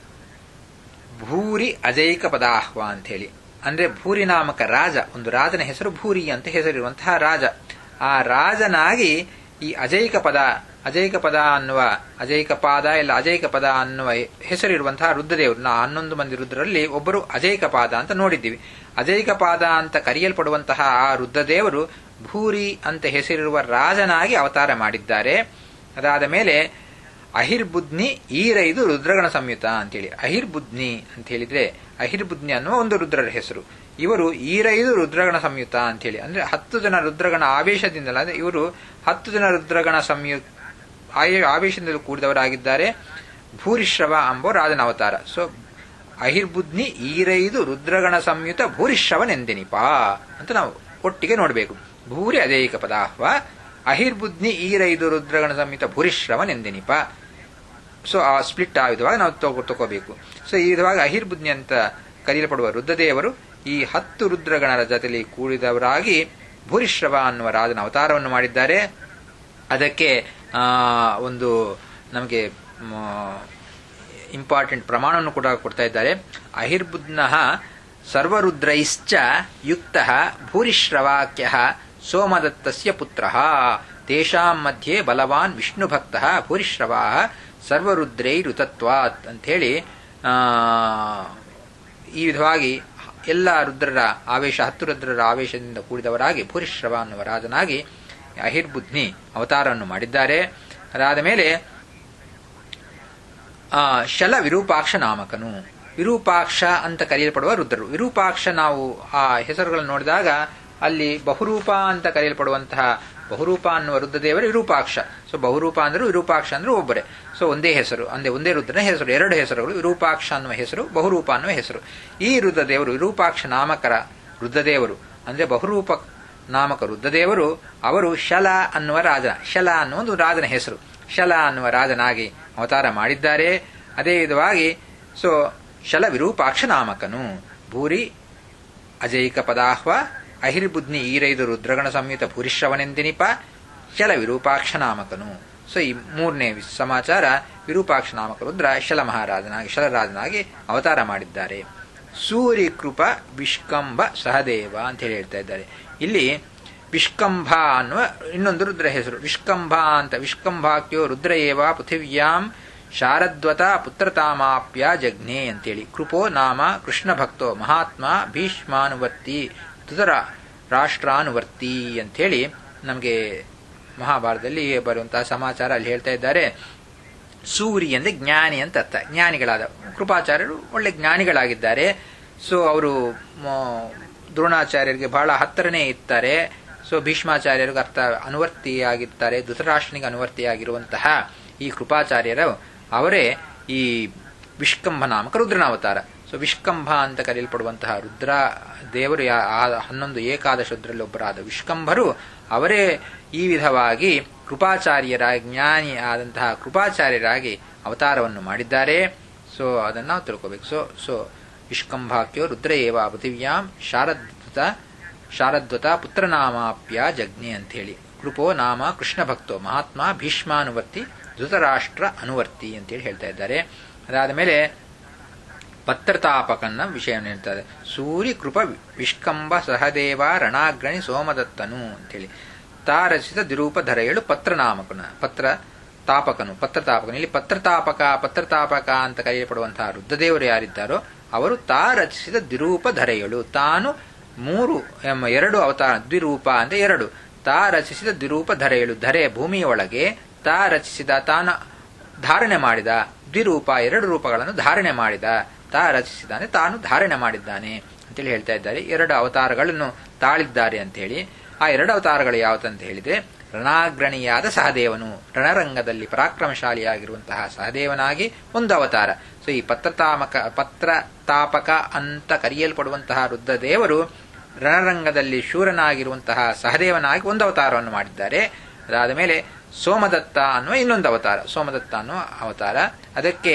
ಭೂರಿ ಅಜೈಕ ಪದಾಹ್ವ ಅಂತ ಹೇಳಿ ಅಂದ್ರೆ ಭೂರಿ ನಾಮಕ ರಾಜ ಒಂದು ರಾಜನ ಹೆಸರು ಭೂರಿ ಅಂತ ಹೆಸರಿರುವಂತಹ ರಾಜ ಆ ರಾಜನಾಗಿ ಈ ಅಜೈಕ ಪದ ಅಜೈಕ ಪದ ಅನ್ನುವ ಅಜೈಕ ಪಾದ ಇಲ್ಲ ಅಜೈಕ ಪದ ಅನ್ನುವ ಹೆಸರಿರುವಂತಹ ರುದ್ರದೇವರು ನಾ ಹನ್ನೊಂದು ಮಂದಿ ರುದ್ರರಲ್ಲಿ ಒಬ್ಬರು ಅಜೈಕ ಪಾದ ಅಂತ ನೋಡಿದ್ದೀವಿ ಅಜೈಕ ಪಾದ ಅಂತ ಕರೆಯಲ್ಪಡುವಂತಹ ಆ ರುದ್ರದೇವರು ಭೂರಿ ಅಂತ ಹೆಸರಿರುವ ರಾಜನಾಗಿ ಅವತಾರ ಮಾಡಿದ್ದಾರೆ ಅದಾದ ಮೇಲೆ ಅಹಿರ್ಬುದ್ನಿ ಈರೈದು ರುದ್ರಗಣ ಸಂಯುತ ಅಂತೇಳಿ ಅಹಿರ್ಬುದ್ನಿ ಅಂತ ಹೇಳಿದ್ರೆ ಅಹಿರ್ಬುದ್ನಿ ಅನ್ನುವ ಒಂದು ರುದ್ರರ ಹೆಸರು ಇವರು ಈರೈದು ರುದ್ರಗಣ ಸಂಯುತ ಅಂತೇಳಿ ಅಂದ್ರೆ ಹತ್ತು ಜನ ರುದ್ರಗಣ ಆವೇಶದಿಂದಲ ಅಂದ್ರೆ ಇವರು ಹತ್ತು ಜನ ರುದ್ರಗಣ ಸಂಯು ಆಯ- ಆವೇಶದಿಂದಲೂ ಕೂಡಿದವರಾಗಿದ್ದಾರೆ ಭೂರಿಶ್ರವ ಎಂಬ ರಾಜನ ಅವತಾರ ಸೊ ಅಹಿರ್ಬುದ್ನಿ ಈರೈದು ರುದ್ರಗಣ ಸಂಯುತ ಭೂರಿಶ್ರವನೆಂದೆನಿಪ ಅಂತ ನಾವು ಒಟ್ಟಿಗೆ ನೋಡಬೇಕು ಭೂರಿ ಅದೇಕ ಪದಾಹ್ವ ಅಹಿರ್ಬುದ್ನಿ ಈರೈದು ರುದ್ರಗಣ ಸಂಯುತ ಭೂರಿಶ್ರವನೆಂದೆನಿಪ ಸೊ ಆ ಸ್ಪ್ಲಿಟ್ ಆ ವಿಧವಾಗಿ ನಾವು ತಗೋ ತಗೋಬೇಕು ಸೊ ಈ ವಿಧವಾಗಿ ಅಹಿರ್ಬುದ್ನಿ ಅಂತ ಕರೆಯಲ್ಪಡುವ ರುದ್ರದೇವರು ಈ ಹತ್ತು ರುದ್ರಗಣರ ಜೊತೆಲಿ ಕೂಡಿದವರಾಗಿ ಭೂರಿಶ್ರವ ಅನ್ನುವ ರಾಜನ ಅವತಾರವನ್ನು ಮಾಡಿದ್ದಾರೆ ಅದಕ್ಕೆ ಆ, ಒಂದು ನಮಗೆ ಇಂಪಾರ್ಟೆಂಟ್ ಪ್ರಮಾಣವನ್ನು ಕೂಡ ಕೊಡ್ತಾ ಇದ್ದಾರೆ ಅಹಿರ್ಬುದ್ನ ಸರ್ವರುದ್ರೈಶ್ಚ ಯುಕ್ತ ಭೂರಿಶ್ರವಾಕ್ಯ ಸೋಮದತ್ತಸ್ಯ ಪುತ್ರ ತೇಷಾಂ ಮಧ್ಯೆ ಬಲವಾನ್ ವಿಷ್ಣುಭಕ್ತ ಭೂರಿಶ್ರವಾ ಸರ್ವರುದ್ರೈರುತತ್ವಾತ್ ಅಂಥೇಳಿ ಆ, ಈ ವಿಧವಾಗಿ ಎಲ್ಲ ರುದ್ರರ ಆವೇಶ ಹತ್ತು ರುದ್ರರ ಆವೇಶದಿಂದ ಕೂಡಿದವರಾಗಿ ಭೂರಿಶ್ರವ ಅನ್ನುವ ರಾಜನಾಗಿ ಅಹಿರ್ಬುದ್ನಿ ಅವತಾರವನ್ನು ಮಾಡಿದ್ದಾರೆ ಅದಾದ ಮೇಲೆ ಆ, ಶಲ ವಿರೂಪಾಕ್ಷ ನಾಮಕನು ವಿರೂಪಾಕ್ಷ ಅಂತ ಕರೆಯಲ್ಪಡುವ ರುದ್ರರು ವಿರೂಪಾಕ್ಷ ನಾವು ಆ ಹೆಸರುಗಳನ್ನು ನೋಡಿದಾಗ ಅಲ್ಲಿ ಬಹುರೂಪ ಅಂತ ಕರೆಯಲ್ಪಡುವಂತಹ ಬಹುರೂಪ ಅನ್ನುವ ರುದ್ರದೇವರು ವಿರೂಪಾಕ್ಷ ಸೊ ಬಹುರೂಪ ಅಂದ್ರೆ ವಿರೂಪಾಕ್ಷ ಅಂದ್ರೆ ಒಬ್ಬರೇ ಸೊ ಒಂದೇ ಹೆಸರು ಅಂದ್ರೆ ಒಂದೇ ರುದ್ರನ ಹೆಸರು ಎರಡು ಹೆಸರುಗಳು ವಿರೂಪಾಕ್ಷ ಅನ್ನುವ ಹೆಸರು ಬಹುರೂಪ ಅನ್ನುವ ಹೆಸರು ಈ ರುದ್ರದೇವರು ವಿರೂಪಾಕ್ಷ ನಾಮಕರ ರುದ್ರದೇವರು ಅಂದ್ರೆ ಬಹುರೂಪ ನಾಮಕ ರುದ್ರದೇವರು ಅವರು ಶಲ ಅನ್ನುವ ರಾಜನ ಶಲ ಅನ್ನುವ ಒಂದು ರಾಜನ ಹೆಸರು ಶಲ ಅನ್ನುವ ರಾಜನಾಗಿ ಅವತಾರ ಮಾಡಿದ್ದಾರೆ ಅದೇ ವಿಧವಾಗಿ ಸೊ ಶಲ ವಿರೂಪಾಕ್ಷ ನಾಮಕನು ಭೂರಿ ಅಜೈಕ ಪದಾಹ್ವ ಅಹಿರ್ಬುದ್ನಿ ಈರೈದು ರುದ್ರಗಣ ಸಂಯುತ ಭೂರಿಶ್ರವನೆಂದಿನಿಪ ಶಲ ವಿರೂಪಾಕ್ಷ ನಾಮಕನು ಸೊ ಈ ಮೂರನೇ ಸಮಾಚಾರ ವಿರೂಪಾಕ್ಷ ನಾಮಕ ರುದ್ರ ಶಲ ಮಹಾರಾಜನಾಗಿ ಶಲರಾಜನಾಗಿ ಅವತಾರ ಮಾಡಿದ್ದಾರೆ ಸೂರ್ಯಕೃಪ ವಿಷ್ಕಂಭ ಸಹದೇವ ಅಂತ ಹೇಳಿ ಹೇಳ್ತಾ ಇದ್ದಾರೆ ಇಲ್ಲಿ ವಿಷ್ಕಂಭ ಅನ್ನುವ ಇನ್ನೊಂದು ರುದ್ರ ಹೆಸರು ವಿಷ್ಕಂಭ ಅಂತ ವಿಷ್ಕಂಭಾಕ್ಯೋ ರುದ್ರ ಏವ ಪೃಥಿವ್ಯಾಂ ಶಾರದ್ವತ ಪುತ್ರತಾಮಾಪ್ಯ ಜಜ್ಞೆ ಅಂತೇಳಿ ಕೃಪೋ ನಾಮ ಕೃಷ್ಣ ಭಕ್ತೋ ಮಹಾತ್ಮ ಭೀಷ್ಮಾನುವರ್ತಿ ಧೃತರ ರಾಷ್ಟ್ರಾನುವರ್ತಿ ಅಂಥೇಳಿ ನಮಗೆ ಮಹಾಭಾರತದಲ್ಲಿ ಬರುವಂತಹ ಸಮಾಚಾರ ಅಲ್ಲಿ ಹೇಳ್ತಾ ಇದ್ದಾರೆ ಸೂರಿ ಅಂದ್ರೆ ಜ್ಞಾನಿ ಅಂತ ಅರ್ಥ ಜ್ಞಾನಿಗಳಾದ ಕೃಪಾಚಾರ್ಯರು ಒಳ್ಳೆ ಜ್ಞಾನಿಗಳಾಗಿದ್ದಾರೆ ಸೊ ಅವರು ದ್ರೋಣಾಚಾರ್ಯರಿಗೆ ಬಹಳ ಹತ್ತಿರನೇ ಇರ್ತಾರೆ ಸೊ ಭೀಷ್ಮಾಚಾರ್ಯರಿಗೆ ಅರ್ಥ ಅನುವರ್ತಿಯಾಗಿರ್ತಾರೆ ಧೃತರಾಷ್ಟ್ರನಿಗೆ ಅನುವರ್ತಿಯಾಗಿರುವಂತಹ ಈ ಕೃಪಾಚಾರ್ಯರು ಅವರೇ ಈ ವಿಷ್ಕಂಭ ನಾಮಕ ರುದ್ರನ ಅವತಾರ ಸೊ ವಿಷ್ಕಂಭ ಅಂತ ಕರೆಯಲ್ಪಡುವಂತಹ ರುದ್ರ ದೇವರು ಹನ್ನೊಂದು ಏಕಾದಶ ರುದ್ರಲ್ಲಿ ಒಬ್ಬರಾದ ವಿಷ್ಕಂಭರು ಅವರೇ ಈ ವಿಧವಾಗಿ ಕೃಪಾಚಾರ್ಯರ ಜ್ಞಾನಿ ಆದಂತಹ ಕೃಪಾಚಾರ್ಯರಾಗಿ ಅವತಾರವನ್ನು ಮಾಡಿದ್ದಾರೆ ಸೊ ಅದನ್ನು ನಾವು ತಿಳ್ಕೋಬೇಕು ಸೊ ಸೊ ವಿಷ್ಕಂಭಾಕ್ಯೋ ರುದ್ರ ಏವ ಪೃಥಿವ್ಯಾಂ ಶಾರದ್ವತ ಶಾರದ್ವತ ಪುತ್ರನಾಮಾಪ್ಯ ಜಜ್ಞೆ ಅಂಥೇಳಿ ಕೃಪೋ ನಾಮ ಕೃಷ್ಣ ಭಕ್ತೋ ಮಹಾತ್ಮ ಭೀಷ್ಮಾನುವರ್ತಿ ಧೃತರಾಷ್ಟ್ರ ಅನುವರ್ತಿ ಅಂತೇಳಿ ಹೇಳ್ತಾ ಇದ್ದಾರೆ ಅದಾದ ಮೇಲೆ ಪತ್ರತಾಪಕನ್ನ ವಿಷಯವನ್ನು ಹೇಳ್ತಾರೆ ಸೂರ್ಯ ಕೃಪ ವಿಷ್ಕಂಭ ಸಹದೇವ ರಣಾಗ್ರಣಿ ಸೋಮದತ್ತನು ಅಂತೇಳಿ ತಾ ರಚಿತ ದಿರೂಪ ಧರೆಯಳು ಪತ್ರನಾಮಕನ ಪತ್ರ ತಾಪಕನು ಪತ್ರತಾಪಕನು ಇಲ್ಲಿ ಪತ್ರತಾಪಕ ಪತ್ರತಾಪಕ ಅಂತ ಕರೆಯಲ್ಪಡುವಂತಹ ರುದ್ರದೇವರು ಯಾರಿದ್ದಾರೋ ಅವರು ತಾ ರಚಿಸಿದ ದಿರೂಪ ಧರೆಯಳು ತಾನು ಮೂರು ಎರಡು ಅವತಾರ ದ್ವಿರೂಪ ಅಂದ್ರೆ ಎರಡು ತಾ ರಚಿಸಿದ ದ್ವಿರೂಪ ಧರೆಯಳು ಧರೆ ಭೂಮಿಯೊಳಗೆ ತಾ ರಚಿಸಿದ ತಾನು ಧಾರಣೆ ಮಾಡಿದ ದ್ವಿರೂಪ ಎರಡು ರೂಪಗಳನ್ನು ಧಾರಣೆ ಮಾಡಿದ ತಾ ರಚಿಸಿದಾನೆ ತಾನು ಧಾರಣೆ ಮಾಡಿದ್ದಾನೆ ಅಂತೇಳಿ ಹೇಳ್ತಾ ಇದ್ದಾರೆ ಎರಡು ಅವತಾರಗಳನ್ನು ತಾಳಿದ್ದಾರೆ ಅಂತ ಹೇಳಿ ಆ ಎರಡು ಅವತಾರಗಳು ಯಾವತ್ತಂತ ಹೇಳಿದ್ರೆ ರಣಾಗ್ರಣಿಯಾದ ಸಹದೇವನು ರಣರಂಗದಲ್ಲಿ ಪರಾಕ್ರಮಶಾಲಿಯಾಗಿರುವಂತಹ ಸಹದೇವನಾಗಿ ಒಂದು ಅವತಾರ ಸೊ ಈ ಪತ್ರತಾಮಕ ಪತ್ರತಾಪಕ ಅಂತ ಕರೆಯಲ್ಪಡುವಂತಹ ರುದ್ರದೇವರು ರಣರಂಗದಲ್ಲಿ ಶೂರನಾಗಿರುವಂತಹ ಸಹದೇವನಾಗಿ ಒಂದು ಅವತಾರವನ್ನು ಮಾಡಿದ್ದಾರೆ ಅದಾದ ಮೇಲೆ ಸೋಮದತ್ತ ಅನ್ನುವ ಇನ್ನೊಂದು ಅವತಾರ ಸೋಮದತ್ತ ಅನ್ನುವ ಅವತಾರ ಅದಕ್ಕೆ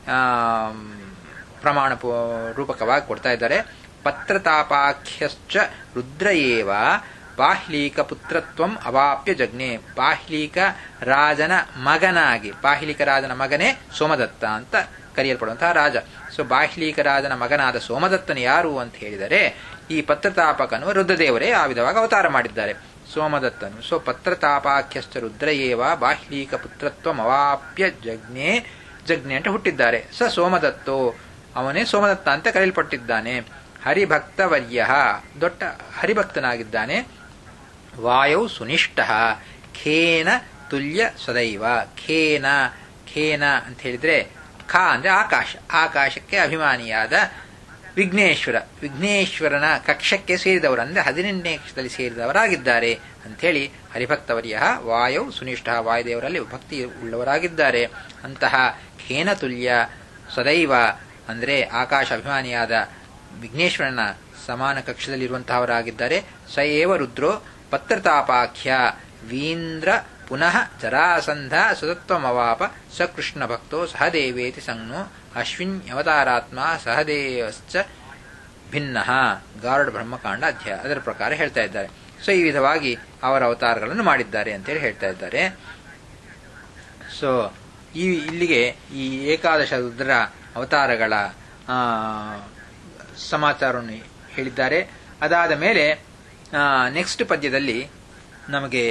ಪ್ರಮಾಣ ರೂಪಕವಾಗಿ ಕೊಡ್ತಾ ಇದ್ದಾರೆ ಪತ್ರತಾಪಾಖ್ಯಶ್ಚ ರುದ್ರ ಏವ ಬಾಹ್ಲೀಕ ಪುತ್ರತ್ವಂ ಅವಾಪ್ಯ ಜಜ್ಞೆ ಬಾಹ್ಲೀಕ ರಾಜನ ಮಗನಾಗಿ ಬಾಹ್ಲೀಕ ರಾಜನ ಮಗನೇ ಸೋಮದತ್ತ ಅಂತ ಕರೆಯಲ್ಪಡುವಂತಹ ರಾಜ ಸೊ ಬಾಹ್ಲೀಕ ರಾಜನ ಮಗನಾದ ಸೋಮದತ್ತನು ಯಾರು ಅಂತ ಹೇಳಿದರೆ ಈ ಪತ್ರತಾಪಕನು ರುದ್ರದೇವರೇ ಆ ವಿಧವಾಗಿ ಅವತಾರ ಮಾಡಿದ್ದಾರೆ ಸೋಮದತ್ತನು ಸೊ ಪತ್ರತಾಪಾಖ್ಯಶ್ಚ ರುದ್ರ ಏವ ಬಾಹ್ಲೀಕ ಪುತ್ರತ್ವಂ ಅವಾಪ್ಯ ಜಜ್ಞೆ ಜಜ್ಞೆ ಅಂತ ಹುಟ್ಟಿದ್ದಾರೆ ಸ ಸೋಮದತ್ತೋ ಅವನೇ ಸೋಮದತ್ತ ಅಂತ ಕರೆಯಲ್ಪಟ್ಟಿದ್ದಾನೆ ಹರಿಭಕ್ತವರ್ಯ ದೊಡ್ಡ ಹರಿಭಕ್ತನಾಗಿದ್ದಾನೆ ವಾಯೌ ಸುನಿಷ್ಠ ಖೇನ ತುಲ್ಯ ಸದೈವ ಖೇನ ಖೇನ ಅಂತ ಹೇಳಿದ್ರೆ ಖ ಅಂದ್ರೆ ಆಕಾಶ ಆಕಾಶಕ್ಕೆ ಅಭಿಮಾನಿಯಾದ ವಿಘ್ನೇಶ್ವರ ವಿಘ್ನೇಶ್ವರನ ಕಕ್ಷಕ್ಕೆ ಸೇರಿದವರು ಅಂದ್ರೆ ಹದಿನೆಂಟನೇ ಕಕ್ಷದಲ್ಲಿ ಸೇರಿದವರಾಗಿದ್ದಾರೆ ಅಂಥೇಳಿ ಹರಿಭಕ್ತವರ್ಯ ವಾಯೌ ಸುನಿಷ್ಠ ವಾಯುದೇವರಲ್ಲಿ ಭಕ್ತಿ ಉಳ್ಳವರಾಗಿದ್ದಾರೆ ಅಂತಹ ಖೇನ ತುಲ್ಯ ಸದೈವ ಅಂದ್ರೆ ಆಕಾಶ ಅಭಿಮಾನಿಯಾದ ವಿಘ್ನೇಶ್ವರನ ಸಮಾನ ಕಕ್ಷದಲ್ಲಿರುವಂತಹವರಾಗಿದ್ದಾರೆ ಸ ಏವ ರುದ್ರೋ ಪತ್ರತಾಪಾಖ್ಯ ವೀಂದ್ರ ಪುನಃ ಜರಾಸಂಧ ಸುತತ್ವಮವಾಪ ಸ ಕೃಷ್ಣ ಭಕ್ತೋ ಸಹದೇವೇತಿ ಸಂಜ್ಞೋ ಅಶ್ವಿನ್ಯವತಾರಾತ್ಮ ಸಹದೇವಶ್ಚ ಭಿನ್ನ ಗಾರುಡ ಬ್ರಹ್ಮಕಾಂಡ ಅಧ್ಯಾಯ ಅದರ ಪ್ರಕಾರ ಹೇಳ್ತಾ ಇದ್ದಾರೆ ಸೊ ಈ ವಿಧವಾಗಿ ಅವರ ಅವತಾರಗಳನ್ನು ಮಾಡಿದ್ದಾರೆ ಅಂತೇಳಿ ಹೇಳ್ತಾ ಇದ್ದಾರೆ ಸೊ ಈ ಇಲ್ಲಿಗೆ ಈ ಏಕಾದಶ ರುದ್ರ ಅವತಾರಗಳ ಸಮಾಚಾರವನ್ನು ಹೇಳಿದ್ದಾರೆ ಅದಾದ ಮೇಲೆ ನೆಕ್ಸ್ಟ್ ಪದ್ಯದಲ್ಲಿ ನಮಗೆ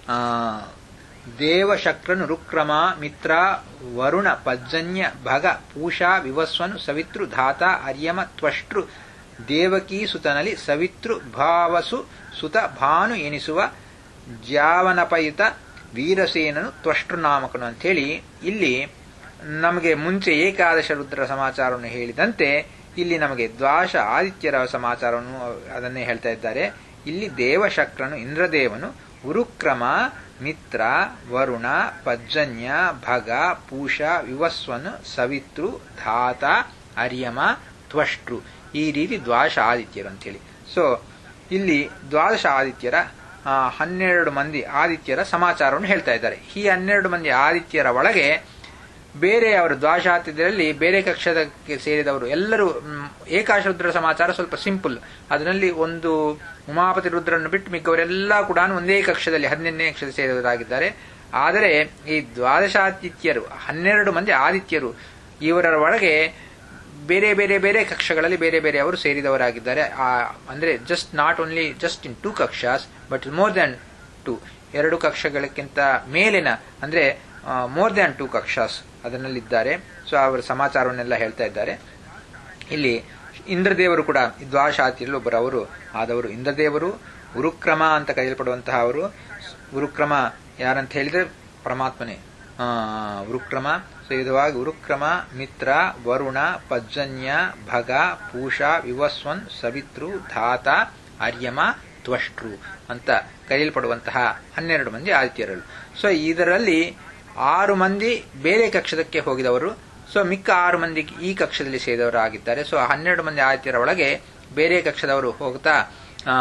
ದೇವಶಕ್ರನು ರುಕ್ರಮ ಮಿತ್ರ ವರುಣ ಪಜ್ಜನ್ಯ ಭಗ ಪೂಷಾ ವಿವಸ್ವನು ಸವಿತೃ ಧಾತ ಅರ್ಯಮ ತ್ವಷ್ಟೃ ದೇವಕೀ ಸುತನಲಿ ಸವಿತೃ ಭಾವಸು ಸುತ ಭಾನು ಎನಿಸುವ ಜ್ಯಾವನಪಯುತ ವೀರಸೇನನು ತ್ವಷ್ಟೃನಾಮಕನು ಅಂಥೇಳಿ ಇಲ್ಲಿ ನಮಗೆ ಮುಂಚೆ ಏಕಾದಶ ರುದ್ರ ಸಮಾಚಾರವನ್ನು ಹೇಳಿದಂತೆ ಇಲ್ಲಿ ನಮಗೆ ದ್ವಾಶ ಆದಿತ್ಯರ ಸಮಾಚಾರವನ್ನು ಅದನ್ನೇ ಹೇಳ್ತಾ ಇದ್ದಾರೆ ಇಲ್ಲಿ ದೇವಶಕ್ರನು ಇಂದ್ರದೇವನು ಉರುಕ್ರಮ ಮಿತ್ರ ವರುಣ ಪಜ್ಜನ್ಯ ಭಗ ಪೂಷ ವಿವಸ್ವನ್ ಸವಿತೃ ಧಾತ ಅರ್ಯಮ ತ್ವಷ್ಟ್ರು ಈ ರೀತಿ ದ್ವಾದಶ ಆದಿತ್ಯರು ಅಂತೇಳಿ ಸೊ ಇಲ್ಲಿ ದ್ವಾದಶ ಆದಿತ್ಯರ ಆ, ಹನ್ನೆರಡು ಮಂದಿ ಆದಿತ್ಯರ ಸಮಾಚಾರವನ್ನು ಹೇಳ್ತಾ ಇದ್ದಾರೆ ಈ ಹನ್ನೆರಡು ಮಂದಿ ಆದಿತ್ಯರ ಒಳಗೆ ಬೇರೆ ಅವರು ದ್ವಾಶಾತಿದ್ರಲ್ಲಿ ಬೇರೆ ಕಕ್ಷದಕ್ಕೆ ಸೇರಿದವರು ಎಲ್ಲರೂ ಮ್, ಏಕಾಶ ರುದ್ರ ಸಮಾಚಾರ ಸ್ವಲ್ಪ ಸಿಂಪಲ್ ಅದರಲ್ಲಿ ಒಂದು ಉಮಾಪತಿ ರುದ್ರನ್ನು ಬಿಟ್ಟು ಮಿಕ್ಕವರೆಲ್ಲ ಕೂಡ ಒಂದೇ ಕಕ್ಷದಲ್ಲಿ ಹದಿನೆಂಟನೇ ಕಕ್ಷದ ಸೇರಿದವರಾಗಿದ್ದಾರೆ ಆದರೆ ಈ ದ್ವಾದಶಾದಿತ್ಯರು ಹನ್ನೆರಡು ಮಂದಿ ಆದಿತ್ಯರು ಇವರ ಒಳಗೆ ಬೇರೆ ಬೇರೆ ಬೇರೆ ಕಕ್ಷಗಳಲ್ಲಿ ಬೇರೆ ಬೇರೆ ಅವರು ಸೇರಿದವರಾಗಿದ್ದಾರೆ ಆ, ಅಂದ್ರೆ just not only just in two ಕಕ್ಷಾಸ್ ಬಟ್ ಮೋರ್ ದನ್ ಟು ಎರಡು ಕಕ್ಷಗಳಕ್ಕಿಂತ ಮೇಲಿನ ಅಂದ್ರೆ ಮೋರ್ ದ್ಯಾನ್ ಟೂ ಕಕ್ಷಾಸ್ ಅದರಲ್ಲಿದ್ದಾರೆ ಸೊ ಅವರ ಸಮಾಚಾರವನ್ನೆಲ್ಲ ಹೇಳ್ತಾ ಇದ್ದಾರೆ ಇಲ್ಲಿ ಇಂದ್ರದೇವರು ಕೂಡ ದ್ವಾಶಾತಿಯಲ್ಲಿ ಒಬ್ಬರು ಅವರು ಆದವರು ಇಂದ್ರದೇವರು ಉರುಕ್ರಮ ಅಂತ ಕರೆಯಲ್ಪಡುವಂತಹ ಅವರು ಉರುಕ್ರಮ ಯಾರಂತ ಹೇಳಿದ್ರೆ ಪರಮಾತ್ಮನೇ ಆ, ಉರುಕ್ರಮ ಸೊ ವಿಧವಾಗಿ ಉರುಕ್ರಮ ಮಿತ್ರ ವರುಣ ಪಜ್ಜನ್ಯ ಭಗ ಪೂಷ ವಿವಸ್ವನ್ ಸವಿತೃ ಧಾತ ಅರ್ಯಮ ತ್ವಷ್ಟ್ರು ಅಂತ ಕರೆಯಲ್ಪಡುವಂತಹ ಹನ್ನೆರಡು ಮಂದಿ ಆದಿತ್ಯರು ಸೊ ಇದರಲ್ಲಿ ಆರು ಮಂದಿ ಬೇರೆ ಕಕ್ಷದಕ್ಕೆ ಹೋಗಿದವರು ಸೊ ಮಿಕ್ಕ ಆರು ಮಂದಿ ಈ ಕಕ್ಷದಲ್ಲಿ ಸೇರಿದವರಾಗಿದ್ದಾರೆ ಸೊ ಹನ್ನೆರಡು ಮಂದಿ ಆದಿತ್ಯರ ಒಳಗೆ ಬೇರೆ ಕಕ್ಷದವರು ಹೋಗ್ತಾ ಆ,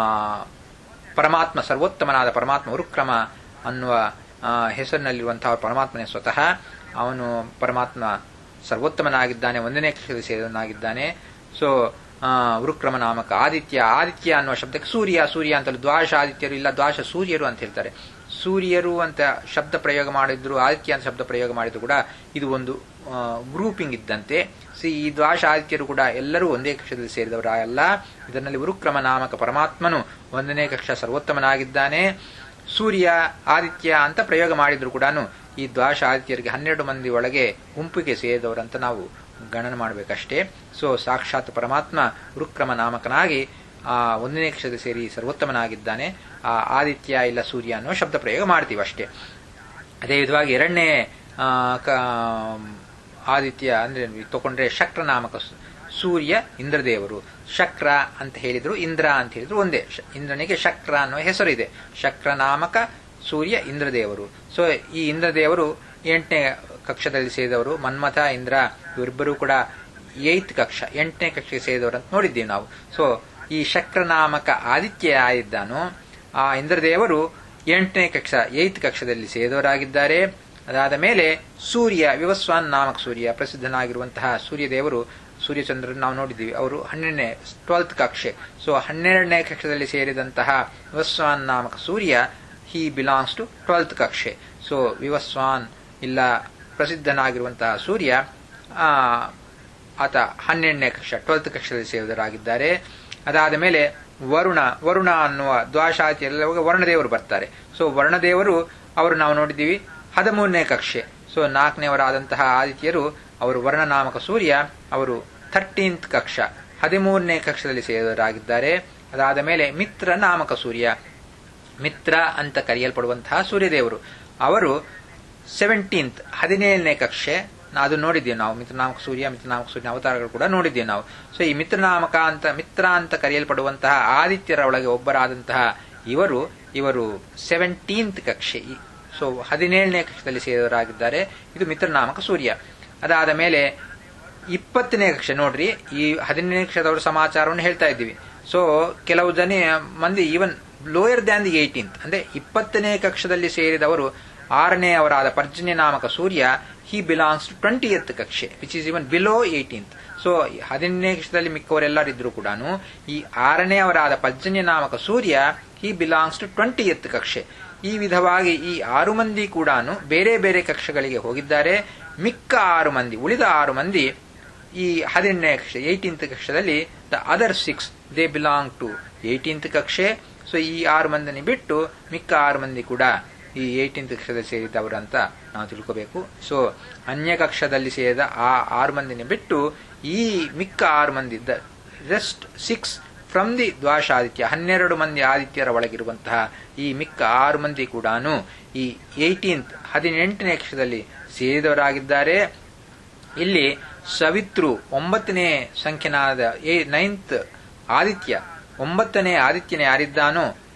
ಪರಮಾತ್ಮ ಸರ್ವೋತ್ತಮನಾದ ಪರಮಾತ್ಮ ಉರುಕ್ರಮ ಅನ್ನುವ ಆ, ಹೆಸರಿನಲ್ಲಿರುವಂತಹ ಪರಮಾತ್ಮನೇ ಸ್ವತಃ ಅವನು ಪರಮಾತ್ಮ ಸರ್ವೋತ್ತಮನಾಗಿದ್ದಾನೆ ಒಂದನೇ ಕಕ್ಷದಲ್ಲಿ ಸೇರಿದವನಾಗಿದ್ದಾನೆ ಸೊ ಆ, ಉರುಕ್ರಮ ನಾಮಕ ಆದಿತ್ಯ ಆದಿತ್ಯ ಅನ್ನುವ ಶಬ್ದಕ್ಕೆ ಸೂರ್ಯ ಸೂರ್ಯ ಅಂತಲೂ ದ್ವಾಶ ಆದಿತ್ಯರು ಇಲ್ಲ ದ್ವಾಶ ಸೂರ್ಯರು ಅಂತ ಹೇಳ್ತಾರೆ ಸೂರ್ಯರು ಅಂತ ಶಬ್ದ ಪ್ರಯೋಗ ಮಾಡಿದ್ರು ಆದಿತ್ಯ ಅಂತ ಶಬ್ದ ಪ್ರಯೋಗ ಮಾಡಿದ್ರು ಕೂಡ ಇದು ಒಂದು ಗ್ರೂಪಿಂಗ್ ಇದ್ದಂತೆ ಸಿ ಈ ದ್ವಾಶ ಆದಿತ್ಯರು ಕೂಡ ಎಲ್ಲರೂ ಒಂದೇ ಕಕ್ಷದಲ್ಲಿ ಸೇರಿದವರಲ್ಲ ಇದರಲ್ಲಿ ಉರುಕ್ರಮ ನಾಮಕ ಪರಮಾತ್ಮನು ಒಂದನೇ ಕಕ್ಷ ಸರ್ವೋತ್ತಮನಾಗಿದ್ದಾನೆ ಸೂರ್ಯ ಆದಿತ್ಯ ಅಂತ ಪ್ರಯೋಗ ಮಾಡಿದ್ರು ಕೂಡ ಈ ದ್ವಾಶ ಆದಿತ್ಯರಿಗೆ ಹನ್ನೆರಡು ಮಂದಿ ಒಳಗೆ ಗುಂಪಿಗೆ ಸೇರಿದವರಂತ ನಾವು ಗಣನೆ ಮಾಡಬೇಕಷ್ಟೇ ಸೊ ಸಾಕ್ಷಾತ್ ಪರಮಾತ್ಮ ಉರುಕ್ರಮ ನಾಮಕನಾಗಿ ಆ ಒಂದನೇ ಕಕ್ಷದಲ್ಲಿ ಸೇರಿ ಸರ್ವೋತ್ತಮನಾಗಿದ್ದಾನೆ ಆ ಆದಿತ್ಯ ಇಲ್ಲ ಸೂರ್ಯ ಅನ್ನೋ ಶಬ್ದ ಪ್ರಯೋಗ ಮಾಡ್ತೀವಿ ಅಷ್ಟೇ ಅದೇ ವಿಧವಾಗಿ ಎರಡನೇ ಆ, ಕ- ಆದಿತ್ಯ ಅಂದ್ರೆ ನೀವು ತಗೊಂಡ್ರೆ ಶಕ್ರ ನಾಮಕ ಸು- ಸೂರ್ಯ ಇಂದ್ರದೇವರು ಶಕ್ರ ಅಂತ ಹೇಳಿದ್ರು ಇಂದ್ರ ಅಂತ ಹೇಳಿದ್ರು ಒಂದೇ ಶ- ಇಂದ್ರನಿಗೆ ಶಕ್ರ ಅನ್ನೋ ಹೆಸರಿದೆ ಶಕ್ರ ನಾಮಕ ಸೂರ್ಯ ಇಂದ್ರದೇವರು ಸೊ ಈ ಇಂದ್ರದೇವರು ಎಂಟನೇ ಕಕ್ಷದಲ್ಲಿ ಸೇರಿದವರು ಮನ್ಮಥ ಇಂದ್ರ ಇವರಿಬ್ಬರು ಕೂಡ ಏತ್ ಕಕ್ಷ ಎಂಟನೇ ಕಕ್ಷೆಗೆ ಸೇರಿದವರು ಅಂತ ನೋಡಿದ್ದೀವಿ ನಾವು ಸೊ ಈ ಶಕ್ರ ನಾಮಕ ಆದಿತ್ಯ ಆಗಿದ್ದಾನೋ ಆ ಇಂದ್ರದೇವರು ಎಂಟನೇ ಕಕ್ಷ ಏತ್ ಕಕ್ಷದಲ್ಲಿ ಸೇರಿದವರಾಗಿದ್ದಾರೆ ಅದಾದ ಮೇಲೆ ಸೂರ್ಯ ವಿವಸ್ವಾನ್ ನಾಮಕ ಸೂರ್ಯ ಪ್ರಸಿದ್ಧನಾಗಿರುವಂತಹ ಸೂರ್ಯದೇವರು ಸೂರ್ಯಚಂದ್ರನ್ ನಾವು ನೋಡಿದ್ದೀವಿ ಅವರು ಹನ್ನೆರಡನೇ ಟ್ವೆಲ್ತ್ ಕಕ್ಷೆ ಸೊ ಹನ್ನೆರಡನೇ ಕಕ್ಷದಲ್ಲಿ ಸೇರಿದಂತಹ ವಿವಸ್ವಾನ್ ನಾಮಕ ಸೂರ್ಯ ಹಿ ಬಿಲಾಂಗ್ಸ್ ಟು ಟ್ವೆಲ್ತ್ ಕಕ್ಷೆ ಸೊ ವಿವಸ್ವಾನ್ ಇಲ್ಲ ಪ್ರಸಿದ್ಧನಾಗಿರುವಂತಹ ಸೂರ್ಯ ಆ, ಆತ ಹನ್ನೆರಡನೇ ಕಕ್ಷ ಟ್ವೆಲ್ತ್ ಕಕ್ಷದಲ್ಲಿ ಸೇರಿದರಾಗಿದ್ದಾರೆ ಅದಾದ ಮೇಲೆ ವರುಣ ವರುಣ ಅನ್ನುವ ದ್ವಾಶಾತಿ ಎಲ್ಲ ವರ್ಣದೇವರು ಬರ್ತಾರೆ ಸೊ ವರ್ಣದೇವರು ಅವರು ನಾವು ನೋಡಿದ್ದೀವಿ ಹದಿಮೂರನೇ ಕಕ್ಷೆ ಸೊ ನಾಲ್ಕನೇವರಾದಂತಹ ಆದಿತ್ಯರು ಅವರು ವರ್ಣನಾಮಕ ಸೂರ್ಯ ಅವರು ಥರ್ಟೀನ್ತ್ ಕಕ್ಷ ಹದಿಮೂರನೇ ಕಕ್ಷದಲ್ಲಿ ಸೇರಿದವರಾಗಿದ್ದಾರೆ ಅದಾದ ಮೇಲೆ ಮಿತ್ರ ನಾಮಕ ಸೂರ್ಯ ಮಿತ್ರ ಅಂತ ಕರೆಯಲ್ಪಡುವಂತಹ ಸೂರ್ಯದೇವರು ಅವರು ಸೆವೆಂಟೀನ್ತ್ ಹದಿನೇಳನೇ ಕಕ್ಷೆ ನಾ- ಅದು ನೋಡಿದ್ದೀವಿ ನಾವು ಮಿತ್ರನಾಮಕ ಸೂರ್ಯ ಮಿತ್ರನಾಮಕ ಸೂರ್ಯನ ಅವತಾರಗಳು ಕೂಡ ನೋಡಿದ್ದೀವಿ ನಾವು ಸೊ ಈ ಮಿತ್ರನಾಮಕ ಅಂತ ಮಿತ್ರ ಅಂತ ಕರೆಯಲ್ಪಡುವಂತಹ ಆದಿತ್ಯರ ಒಳಗೆ ಒಬ್ಬರಾದಂತಹ ಇವರು ಇವರು ಸೆವೆಂಟೀನ್ತ್ ಕಕ್ಷೆ ಈ- ಸೊ ಹದಿನೇಳನೇ ಕಕ್ಷದಲ್ಲಿ ಸೇರಿದವರಾಗಿದ್ದಾರೆ ಇದು ಮಿತ್ರನಾಮಕ ಸೂರ್ಯ ಅದಾದ ಮೇಲೆ ಇಪ್ಪತ್ತನೇ ಕಕ್ಷೆ ನೋಡ್ರಿ ಈ ಹದಿನೇಳನೇ ಕಕ್ಷದವರ ಸಮಾಚಾರವನ್ನು ಹೇಳ್ತಾ ಇದ್ದೀವಿ ಸೊ ಕೆಲವು ಜನ ಮಂದಿ even lower than the eighteenth ಅಂದ್ರೆ ಇಪ್ಪತ್ತನೇ ಕಕ್ಷದಲ್ಲಿ ಸೇರಿದವರು ಆರನೇ ಅವರಾದ ಪರ್ಜನ್ಯ ನಾಮಕ ಸೂರ್ಯ he belongs to twenty eighth ಕಕ್ಷೆ which is even below eighteenth so ಹದಿನೇಳನೇ ಕಕ್ಷದಲ್ಲಿ ಮಿಕ್ಕವರೆಲ್ಲರಿದ್ರು ಕೂಡ ಈ ಆರನೇ ಅವರಾದ ಪರ್ಜನ್ಯ ನಾಮಕ ಸೂರ್ಯ he belongs to twenty eighth ಕಕ್ಷೆ ಈ ವಿಧವಾಗಿ ಈ ಆರು ಮಂದಿ ಕೂಡ ಬೇರೆ ಬೇರೆ ಕಕ್ಷೆಗಳಿಗೆ ಹೋಗಿದ್ದಾರೆ ಮಿಕ್ಕ ಆರು ಮಂದಿ ಉಳಿದ ಆರು ಮಂದಿ ಈ ಹದಿನೆಂಟನೇ ಕಕ್ಷೆ ಏಯ್ಟೀನ್ತ್ ಕಕ್ಷದಲ್ಲಿ the other six they belong to eighteenth ಕಕ್ಷೆ ಸೊ ಈ ಆರು ಮಂದಿని ಬಿಟ್ಟು ಮಿಕ್ಕ ಆರು ಮಂದಿ ಕೂಡ ಈ ಏಯ್ಟೀನ್ತ್ ಕಕ್ಷದಲ್ಲಿ ಸೇರಿದವರು ಅಂತ ನಾವು ತಿಳ್ಕೋಬೇಕು ಸೊ ಅನ್ಯ ಕಕ್ಷದಲ್ಲಿ ಸೇರಿದ ಆ ಆರು ಮಂದಿని ಬಿಟ್ಟು ಈ ಮಿಕ್ಕ ಆರು ಮಂದಿ the just six from the ದ್ವಾಶಾದಿತ್ಯ ಹನ್ನೆರಡು ಮಂದಿ ಆದಿತ್ಯರ ಒಳಗಿರುವಂತಹ ಈ ಮಿಕ್ಕ ಆರು ಮಂದಿ ಕೂಡ ಈ ಏಯ್ಟೀನ್ತ್ ಹದಿನೆಂಟನೇ ಕಕ್ಷದಲ್ಲಿ ಸೇರಿದವರಾಗಿದ್ದಾರೆ ಇಲ್ಲಿ ಸವಿತ್ರು ಒಂಬತ್ತನೇ ಸಂಖ್ಯನಾದ ಏ ನೈನ್ತ್ ಆದಿತ್ಯ ಒಂಬತ್ತನೇ ಆದಿತ್ಯನೇ ಯಾರಿದ್ದಾನೋ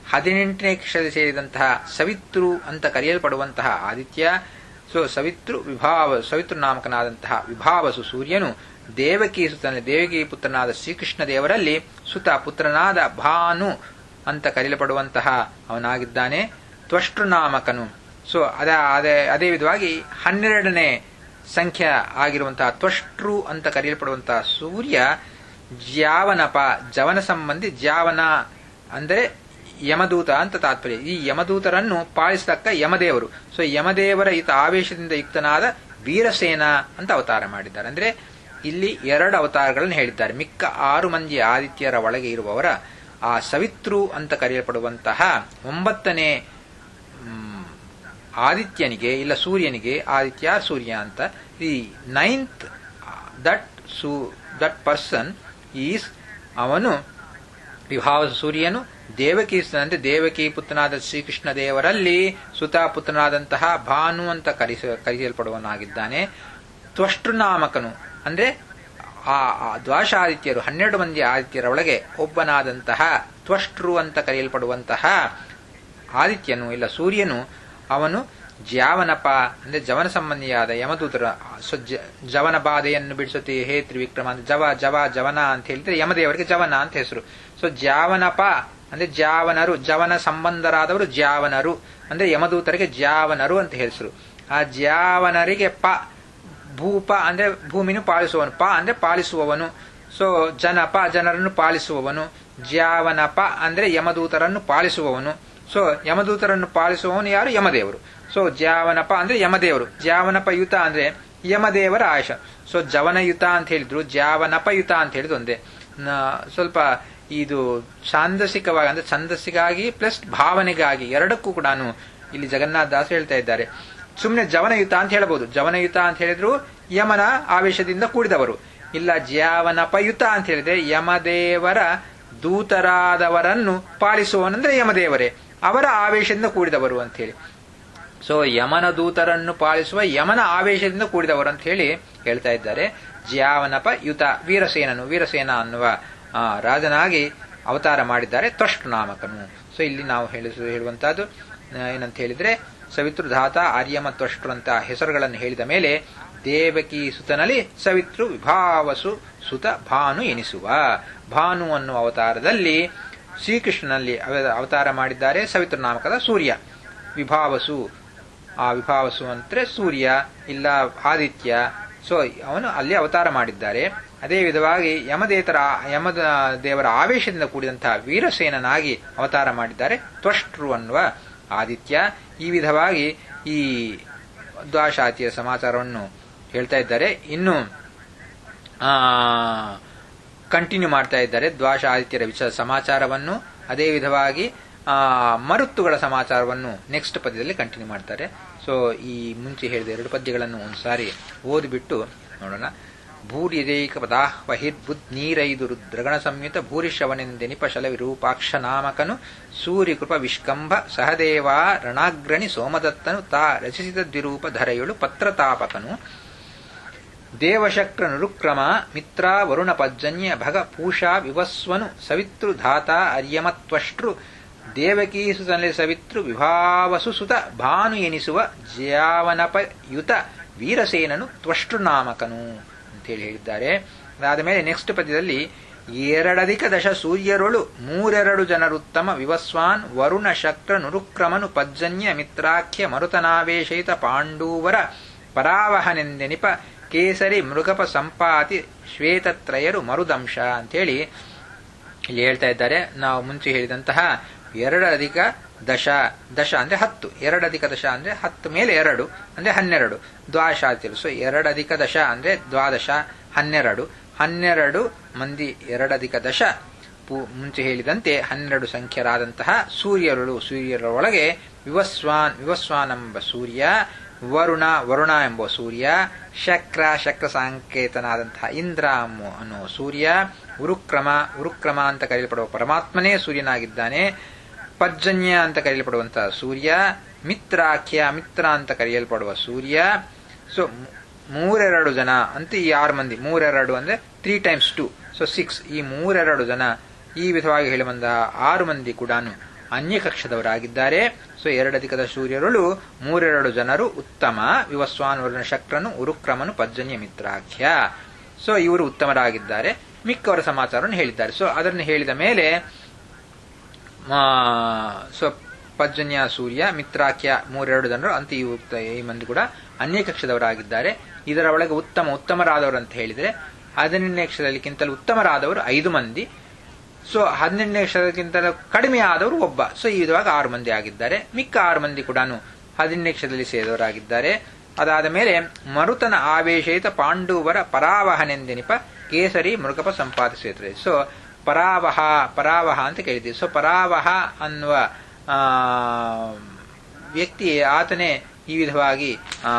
ಹದಿನೆಂಟನೇ ಕ್ಷೇತ್ರ ಸೇರಿದಂತಹ ಸವಿತೃ ಅಂತ ಕರೆಯಲ್ಪಡುವಂತಹ ಆದಿತ್ಯ ಸೊ ಸವಿತೃ ವಿಭಾವ ಸವಿತೃ ನಾಮಕನಾದಂತಹ ವಿಭಾವಸು ಸೂರ್ಯನು ದೇವಕಿ ಸುತನ ದೇವಕಿ ಪುತ್ರನಾದ ಶ್ರೀಕೃಷ್ಣ ದೇವರಲ್ಲಿ ಸುತ ಪುತ್ರನಾದ ಭಾನು ಅಂತ ಕರೆಯಲ್ಪಡುವಂತಹ ಅವನಾಗಿದ್ದಾನೆ ತ್ವಷ್ಟೃನಾಮಕನು ಸೊ ಅದ ಅದೇ ಅದೇ ವಿಧವಾಗಿ ಹನ್ನೆರಡನೇ ಸಂಖ್ಯೆ ಆಗಿರುವಂತಹ ತ್ವಷ್ಟೃ ಅಂತ ಕರೆಯಲ್ಪಡುವಂತಹ ಸೂರ್ಯ ಜ್ಯಾವನಪ ಜವನ ಸಂಬಂಧಿ ಜ್ಯಾವನ ಅಂದರೆ ಯಮದೂತ ಅಂತ ತಾತ್ಪರ್ಯ ಈ ಯಮದೂತರನ್ನು ಪಾಲಿಸತಕ್ಕ ಯಮದೇವರು ಸೊ ಯಮದೇವರ ಈತ ಆವೇಶದಿಂದ ಯುಕ್ತನಾದ ವೀರಸೇನ ಅಂತ ಅವತಾರ ಮಾಡಿದ್ದಾರೆ ಅಂದ್ರೆ ಇಲ್ಲಿ ಎರಡು ಅವತಾರಗಳನ್ನು ಹೇಳಿದ್ದಾರೆ ಮಿಕ್ಕ ಆರು ಮಂದಿ ಆದಿತ್ಯರ ಒಳಗೆ ಇರುವವರ ಆ ಸವಿತೃ ಅಂತ ಕರೆಯಲ್ಪಡುವಂತಹ ಒಂಬತ್ತನೇ ಆದಿತ್ಯನಿಗೆ ಇಲ್ಲ ಸೂರ್ಯನಿಗೆ ಆದಿತ್ಯ ಸೂರ್ಯ ಅಂತ ಈ ನೈನ್ತ್ ದಟ್ ಸೂ ದಟ್ ಪರ್ಸನ್ ಈಸ್ ಅವನು ವಿಭಾವ ಸೂರ್ಯನು ದೇವಕಿ ಅಂದ್ರೆ ದೇವಕಿ ಪುತ್ರನಾದ ಶ್ರೀಕೃಷ್ಣ ದೇವರಲ್ಲಿ ಸುತ ಪುತ್ರನಾದಂತಹ ಭಾನು ಅಂತ ಕರೆಸ ಕರೆಯಲ್ಪಡುವನಾಗಿದ್ದಾನೆ ತ್ವಷ್ಟೃನಾಮಕನು ಅಂದ್ರೆ ಆ ದ್ವಾಶ ಆದಿತ್ಯರು ಹನ್ನೆರಡು ಮಂದಿ ಆದಿತ್ಯರ ಒಳಗೆ ಒಬ್ಬನಾದಂತಹ ತ್ವಷ್ಟೃ ಅಂತ ಕರೆಯಲ್ಪಡುವಂತಹ ಆದಿತ್ಯನು ಇಲ್ಲ ಸೂರ್ಯನು ಅವನು ಜ್ಯಾವನಪ ಅಂದ್ರೆ ಜವನ ಸಂಬಂಧಿಯಾದ ಯಮದೂತರ ಜವನ ಬಾಧೆಯನ್ನು ಬಿಡಿಸುತ್ತೆ ಹೇ ತ್ರಿವಿಕ್ರಮ ಅಂದ್ರೆ ಜವ ಜವ ಜವನ ಅಂತ ಹೇಳಿದ್ರೆ ಯಮದೇವರಿಗೆ ಜವನ ಅಂತ ಹೆಸರು ಸೊ ಜಾವನಪ ಅಂದ್ರೆ ಜಾವನರು ಜವನ ಸಂಬಂಧರಾದವರು ಜಾವನರು ಅಂದ್ರೆ ಯಮದೂತರಿಗೆ ಜಾವನರು ಅಂತ ಹೆಸರು ಆ ಜಾವನರಿಗೆ ಪ ಭೂಪ ಅಂದ್ರೆ ಭೂಮಿನು ಪಾಲಿಸುವವನು ಪ ಅಂದ್ರೆ ಪಾಲಿಸುವವನು ಸೊ ಜನಪ ಜನರನ್ನು ಪಾಲಿಸುವವನು ಜ್ಯಾವನಪ ಅಂದ್ರೆ ಯಮದೂತರನ್ನು ಪಾಲಿಸುವವನು ಸೊ ಯಮದೂತರನ್ನು ಪಾಲಿಸುವವನು ಯಾರು ಯಮದೇವರು ಸೊ ಜ್ಯಾವನಪ ಅಂದ್ರೆ ಯಮದೇವರು ಜ್ಯಾವನಪ ಯುತ ಅಂದ್ರೆ ಯಮದೇವರ ಆಯುಷ ಸೊ ಜವನಯುತ ಅಂತ ಹೇಳಿದ್ರು ಜ್ಯಾವನಪಯುತ ಅಂತ ಹೇಳಿದ್ರು ಒಂದೇ ಸ್ವಲ್ಪ ಇದು ಛಾಂದಸಿಕವಾಗಿ ಅಂದ್ರೆ ಛಂದಸ್ಸಿಗಾಗಿ ಪ್ಲಸ್ ಭಾವನೆಗಾಗಿ ಎರಡಕ್ಕೂ ಕೂಡ ಇಲ್ಲಿ ಜಗನ್ನಾಥ ದಾಸ್ ಹೇಳ್ತಾ ಇದ್ದಾರೆ ಸುಮ್ಮನೆ ಜವನಯುತ ಅಂತ ಹೇಳಬಹುದು ಜವನಯುತ ಅಂತ ಹೇಳಿದ್ರು ಯಮನ ಆವೇಶದಿಂದ ಕೂಡಿದವರು ಇಲ್ಲ ಜ್ಯಾವನಪಯುತ ಅಂತ ಹೇಳಿದ್ರೆ ಯಮದೇವರ ದೂತರಾದವರನ್ನು ಪಾಲಿಸುವವನಂದ್ರೆ ಯಮದೇವರೇ ಅವರ ಆವೇಶದಿಂದ ಕೂಡಿದವರು ಅಂತ ಹೇಳಿ ಸೊ ಯಮನ ದೂತರನ್ನು ಪಾಲಿಸುವ ಯಮನ ಆವೇಶದಿಂದ ಕೂಡಿದವರು ಅಂತ ಹೇಳಿ ಹೇಳ್ತಾ ಇದ್ದಾರೆ ಜ್ಯಾವನಪ ಯುತ ವೀರಸೇನನು ವೀರಸೇನ ಅನ್ನುವ ರಾಜನಾಗಿ ಅವತಾರ ಮಾಡಿದ್ದಾರೆ ತ್ವಷ್ಟೃನಾಮಕನು ಸೊ ಇಲ್ಲಿ ನಾವು ಹೇಳಿ ಹೇಳುವಂತಹದ್ದು ಏನಂತ ಹೇಳಿದ್ರೆ ಸವಿತೃಧಾತ ಆರ್ಯಮ ತ್ವಷ್ಟೃ ಅಂತ ಹೆಸರುಗಳನ್ನು ಹೇಳಿದ ಮೇಲೆ ದೇವಕಿ ಸುತನಲ್ಲಿ ಸವಿತೃ ವಿಭಾವಸು ಸುತ ಭಾನು ಎನಿಸುವ ಭಾನು ಅನ್ನುವ ಅವತಾರದಲ್ಲಿ ಶ್ರೀಕೃಷ್ಣನಲ್ಲಿ ಅವತಾರ ಮಾಡಿದ್ದಾರೆ ಸವಿತೃನಾಮಕದ ಸೂರ್ಯ ವಿಭಾವಸು ಆ ವಿಭಾವಸು ಅಂದ್ರೆ ಸೂರ್ಯ ಇಲ್ಲ ಆದಿತ್ಯ ಸೊ ಅವನು ಅಲ್ಲಿ ಅವತಾರ ಮಾಡಿದ್ದಾರೆ ಅದೇ ವಿಧವಾಗಿ ಯಮದೇತರ ಯಮದ ದೇವರ ಆವೇಶದಿಂದ ಕೂಡಿದಂತಹ ವೀರಸೇನನಾಗಿ ಅವತಾರ ಮಾಡಿದ್ದಾರೆ ತ್ವಷ್ಟೃ ಅನ್ನುವ ಆದಿತ್ಯ ಈ ವಿಧವಾಗಿ ಈ ದ್ವಾಶಾತಿಯ ಸಮಾಚಾರವನ್ನು ಹೇಳ್ತಾ ಇದ್ದಾರೆ ಇನ್ನು ಆ ಕಂಟಿನ್ಯೂ ಮಾಡ್ತಾ ಇದ್ದಾರೆ ದ್ವಾಶ ಆದಿತ್ಯರ ವಿಷ ಸಮಾಚಾರವನ್ನು ಅದೇ ವಿಧವಾಗಿ ಆ ಮರುತ್ತುಗಳ ಸಮಾಚಾರವನ್ನು ನೆಕ್ಸ್ಟ್ ಪದ್ಯದಲ್ಲಿ ಕಂಟಿನ್ಯೂ ಮಾಡ್ತಾರೆ ಸೊ ಈ ಮುಂಚೆ ಹೇಳಿದ ಎರಡು ಪದ್ಯಗಳನ್ನು ಒಂದ್ಸಾರಿ ಓದಿಬಿಟ್ಟು ನೋಡೋಣ ಭೂರ್ಯದೈಕ ಪದಾಹ್ವಹಿರ್ಬುದ್ ನೀರೈದು ರುದ್ರಗಣ ಸಂಯುತ ಭೂರಿಶ್ರವನೆಂದೆನಿಪ ಶಲ ವಿರೂಪಾಕ್ಷ ನಾಮಕನು ಸೂರ್ಯಕೃಪ ವಿಷ್ಕಂಭ ಸಹದೇವ ರಣಾಗ್ರಣಿ ಸೋಮದತ್ತನು ತಾ ರಚಿಸಿದ ದ್ವಿರೂಪ ಧರೆಯುಳು ಪತ್ರತಾಪಕನು ದೇವಶಕ್ರ ನೃಕ್ರಮ ಮಿತ್ರ ವರುಣ ಪಜ್ಜನ್ಯ ಭಗ ಪೂಷಾ ವಿವಸ್ವನು ಸವಿತೃ ಧಾತ ಅರ್ಯಮತ್ವಷ್ಟೃ ದೇವಕೀಸುತನಲ್ಲಿ ಸವಿತೃ ವಿಭಾವಸು ಸುತ ಭಾನು ಎನಿಸುವ ಜ್ಯಾವನಪಯುತ ವೀರಸೇನನು ತ್ವಷ್ಟೃನಾಮಕನು ಅಂತೇಳಿ ಹೇಳಿದ್ದಾರೆ ಅದಾದ ಮೇಲೆ ನೆಕ್ಸ್ಟ್ ಪದ್ಯದಲ್ಲಿ ಎರಡಧಿಕ ದಶ ಸೂರ್ಯರೊಳು ಮೂರೆರಡು ಜನರುತ್ತಮ ವಿವಸ್ವಾನ್ ವರುಣ ಶಕ್ರ ನುರುಕ್ರಮನು ಪಜ್ಜನ್ಯ ಮಿತ್ರಾಖ್ಯ ಮರುತನಾವೇಶಯಿತ ಪಾಂಡೂವರ ಪರಾವಹನೆಂದೆನಿಪ ಕೇಸರಿ ಮೃಗಪ ಸಂಪಾತಿ ಶ್ವೇತತ್ರಯರು ಮರುದಂಶ ಅಂತೇಳಿ ಇಲ್ಲಿ ಹೇಳ್ತಾ ಇದ್ದಾರೆ ನಾವು ಮುಂಚೆ ಹೇಳಿದಂತಹ ಎರಡು ಅಧಿಕ ದಶ ದಶ ಅಂದ್ರೆ ಹತ್ತು ಎರಡು ಅಧಿಕ ದಶ ಅಂದ್ರೆ ಹತ್ತು ಮೇಲೆ ಎರಡು ಅಂದ್ರೆ ಹನ್ನೆರಡು ದ್ವಾಶಾತಿರು ಸೊ ಎರಡು ಅಧಿಕ ದಶ ಅಂದ್ರೆ ದ್ವಾದಶ ಹನ್ನೆರಡು ಹನ್ನೆರಡು ಮಂದಿ ಎರಡಧಿಕ ದಶ ಮುಂಚೆ ಹೇಳಿದಂತೆ ಹನ್ನೆರಡು ಸಂಖ್ಯರಾದಂತಹ ಸೂರ್ಯರು ಸೂರ್ಯರ ಒಳಗೆ ವಿವಸ್ವಾನ್ ವಿವಸ್ವಾನ್ ಎಂಬ ಸೂರ್ಯ ವರುಣ ವರುಣ ಎಂಬ ಸೂರ್ಯ ಶಕ್ರ ಶಕ್ರ ಸಂಕೇತನಾದಂತಹ ಇಂದ್ರ ಅನ್ನುವ ಸೂರ್ಯ ಉರುಕ್ರಮ ಉರುಕ್ರಮ ಅಂತ ಕರೆಯಲ್ಪಡುವ ಪರಮಾತ್ಮನೇ ಸೂರ್ಯನಾಗಿದ್ದಾನೆ ಪರ್ಜನ್ಯ ಅಂತ ಕರೆಯಲ್ಪಡುವಂತಹ ಸೂರ್ಯ ಮಿತ್ರಾಖ್ಯ ಮಿತ್ರ ಅಂತ ಕರೆಯಲ್ಪಡುವ ಸೂರ್ಯ ಸೊ ಮೂರೆರಡು ಜನ ಅಂತ ಈ ಆರು ಮಂದಿ ಮೂರೆರಡು ಅಂದ್ರೆ three times two so six ಈ ಮೂರೆರಡು ಜನ ಈ ವಿಧವಾಗಿ ಹೇಳಿ ಬಂದ ಆರು ಮಂದಿ ಕೂಡ ಅನ್ಯ ಕಕ್ಷದವರಾಗಿದ್ದಾರೆ ಸೊ ಎರಡಧಿಕದ ಸೂರ್ಯರುಳು ಮೂರೆರಡು ಜನರು ಉತ್ತಮ ವಿವಸ್ವಾನ್ವರನ ಶಕ್ರನು ಉರುಕ್ರಮನು ಪಜ್ಜನ್ಯ ಮಿತ್ರಾಖ್ಯ ಸೊ ಇವರು ಉತ್ತಮರಾಗಿದ್ದಾರೆ ಮಿಕ್ಕವರ ಸಮಾಚಾರವನ್ನು ಹೇಳಿದ್ದಾರೆ ಸೊ ಅದನ್ನು ಹೇಳಿದ ಮೇಲೆ ಸೊ ಪಜ್ಜನ್ಯ ಸೂರ್ಯ ಮಿತ್ರಾಖ್ಯ ಮೂರೆರಡು ಜನರು ಅಂತ ಈ ಉಕ್ತ- ಈ ಮಂದಿ ಕೂಡ ಅನ್ಯ ಕಕ್ಷದವರಾಗಿದ್ದಾರೆ ಇದರ ಒಳಗೆ ಉತ್ತಮ ಉತ್ತಮರಾದವರು ಅಂತ ಹೇಳಿದರೆ ಹದಿನೆಂಟನೇ ಕಕ್ಷದಲ್ಲಿಕ್ಕಿಂತಲೂ ಉತ್ತಮರಾದವರು ಐದು ಮಂದಿ ಸೊ ಹದಿನೆಂಟನೇ ಅಕ್ಷರಕ್ಕಿಂತಲೂ ಕಡಿಮೆ ಆದವರು ಒಬ್ಬ ಸೊ ಈ ವಿಧವಾಗಿ ಆರು ಮಂದಿ ಆಗಿದ್ದಾರೆ ಮಿಕ್ಕ ಆರು ಮಂದಿ ಕೂಡ ಹದಿನೆಂಟನೇ ಅಕ್ಷರದಲ್ಲಿ ಸೇರಿದವರಾಗಿದ್ದಾರೆ ಅದಾದ ಮೇಲೆ ಮರುತನ ಆವೇಶಯಿತ ಪಾಂಡವರ ಪರಾವಹನೆಂದೆನಿಪ ಕೇಸರಿ ಮೃಗಪ ಸಂಪಾದಿಸುತ್ತದೆ ಸೊ ಪರಾವಹ ಪರಾವಹ ಅಂತ ಕೇಳಿದ್ದೀವಿ ಸೊ ಪರಾವಹ ಅನ್ನುವ ಆ, ವ್ಯಕ್ತಿ ಆತನೇ ಈ ವಿಧವಾಗಿ ಆ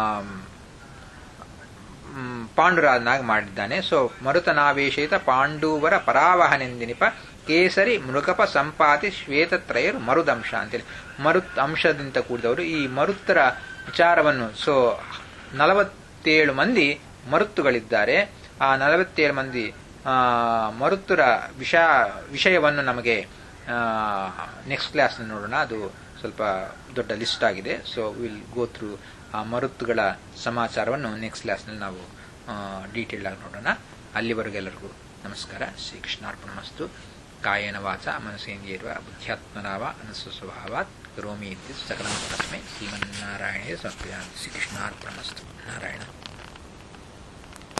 ಮ್, ಪಾಂಡುರಾಜನಾಗಿ ಮಾಡಿದ್ದಾನೆ ಸೊ ಮರುತನಾವೇಶಿತ ಪಾಂಡೂವರ ಪರಾವಹನೆಂದಿನಿಪ ಕೇಸರಿ ಮೃಗಪ ಸಂಪಾತಿ ಶ್ವೇತತ್ರಯರು ಮರುದಂಶ ಅಂತೇಳಿ ಮರುತ್ ಅಂಶದಿಂದ ಕೂಡಿದವರು ಈ ಮರುತ್ತರ ವಿಚಾರವನ್ನು ಸೊ ನಲವತ್ತೇಳು ಮಂದಿ ಮರುತ್ತುಗಳಿದ್ದಾರೆ ಆ ನಲವತ್ತೇಳು ಮಂದಿ ಆ, ಮರುತ್ತರ ವಿಷ ವಿಷಯವನ್ನು ನಮಗೆ ನೆಕ್ಸ್ಟ್ ಕ್ಲಾಸ್ ನೋಡೋಣ ಅದು ಸ್ವಲ್ಪ ದೊಡ್ಡ ಲಿಸ್ಟ್ ಆಗಿದೆ ಸೊ ವಿಲ್ ಗೋ ಥ್ರೂ ಆ ಮರುತ್ತುಗಳ ಸಮಾಚಾರವನ್ನು ನೆಕ್ಸ್ಟ್ ಕ್ಲಾಸ್ನಲ್ಲಿ ನಾವು ಡೀಟೇಲ್ ಆಗಿ ನೋಡೋಣ ಅಲ್ಲಿವರೆಗೆಲ್ಲರಿಗೂ ನಮಸ್ಕಾರ ಶ್ರೀಕೃಷ್ಣಾರ್ಪಣಮಸ್ತು ಕಾಯನ ವಾಚ ಮನಸ್ಸೇಂದ್ರಿಯರ್ವ ಬುದ್ಧ್ಯಾತ್ಮನಾವ ಅನಸ್ವ ಸ್ವಭಾವಾತ್ ಕರೋಮಿ ಇತ್ಯ ಸಕಲಂ ತಸ್ಮೈ ಶ್ರೀಮನ್ನಾರಾಯಣೇ ಸಮರ್ಪಯಾಮಿ ಶ್ರೀಕೃಷ್ಣಾರ್ಪಣಮಸ್ತು ನಾರಾಯಣ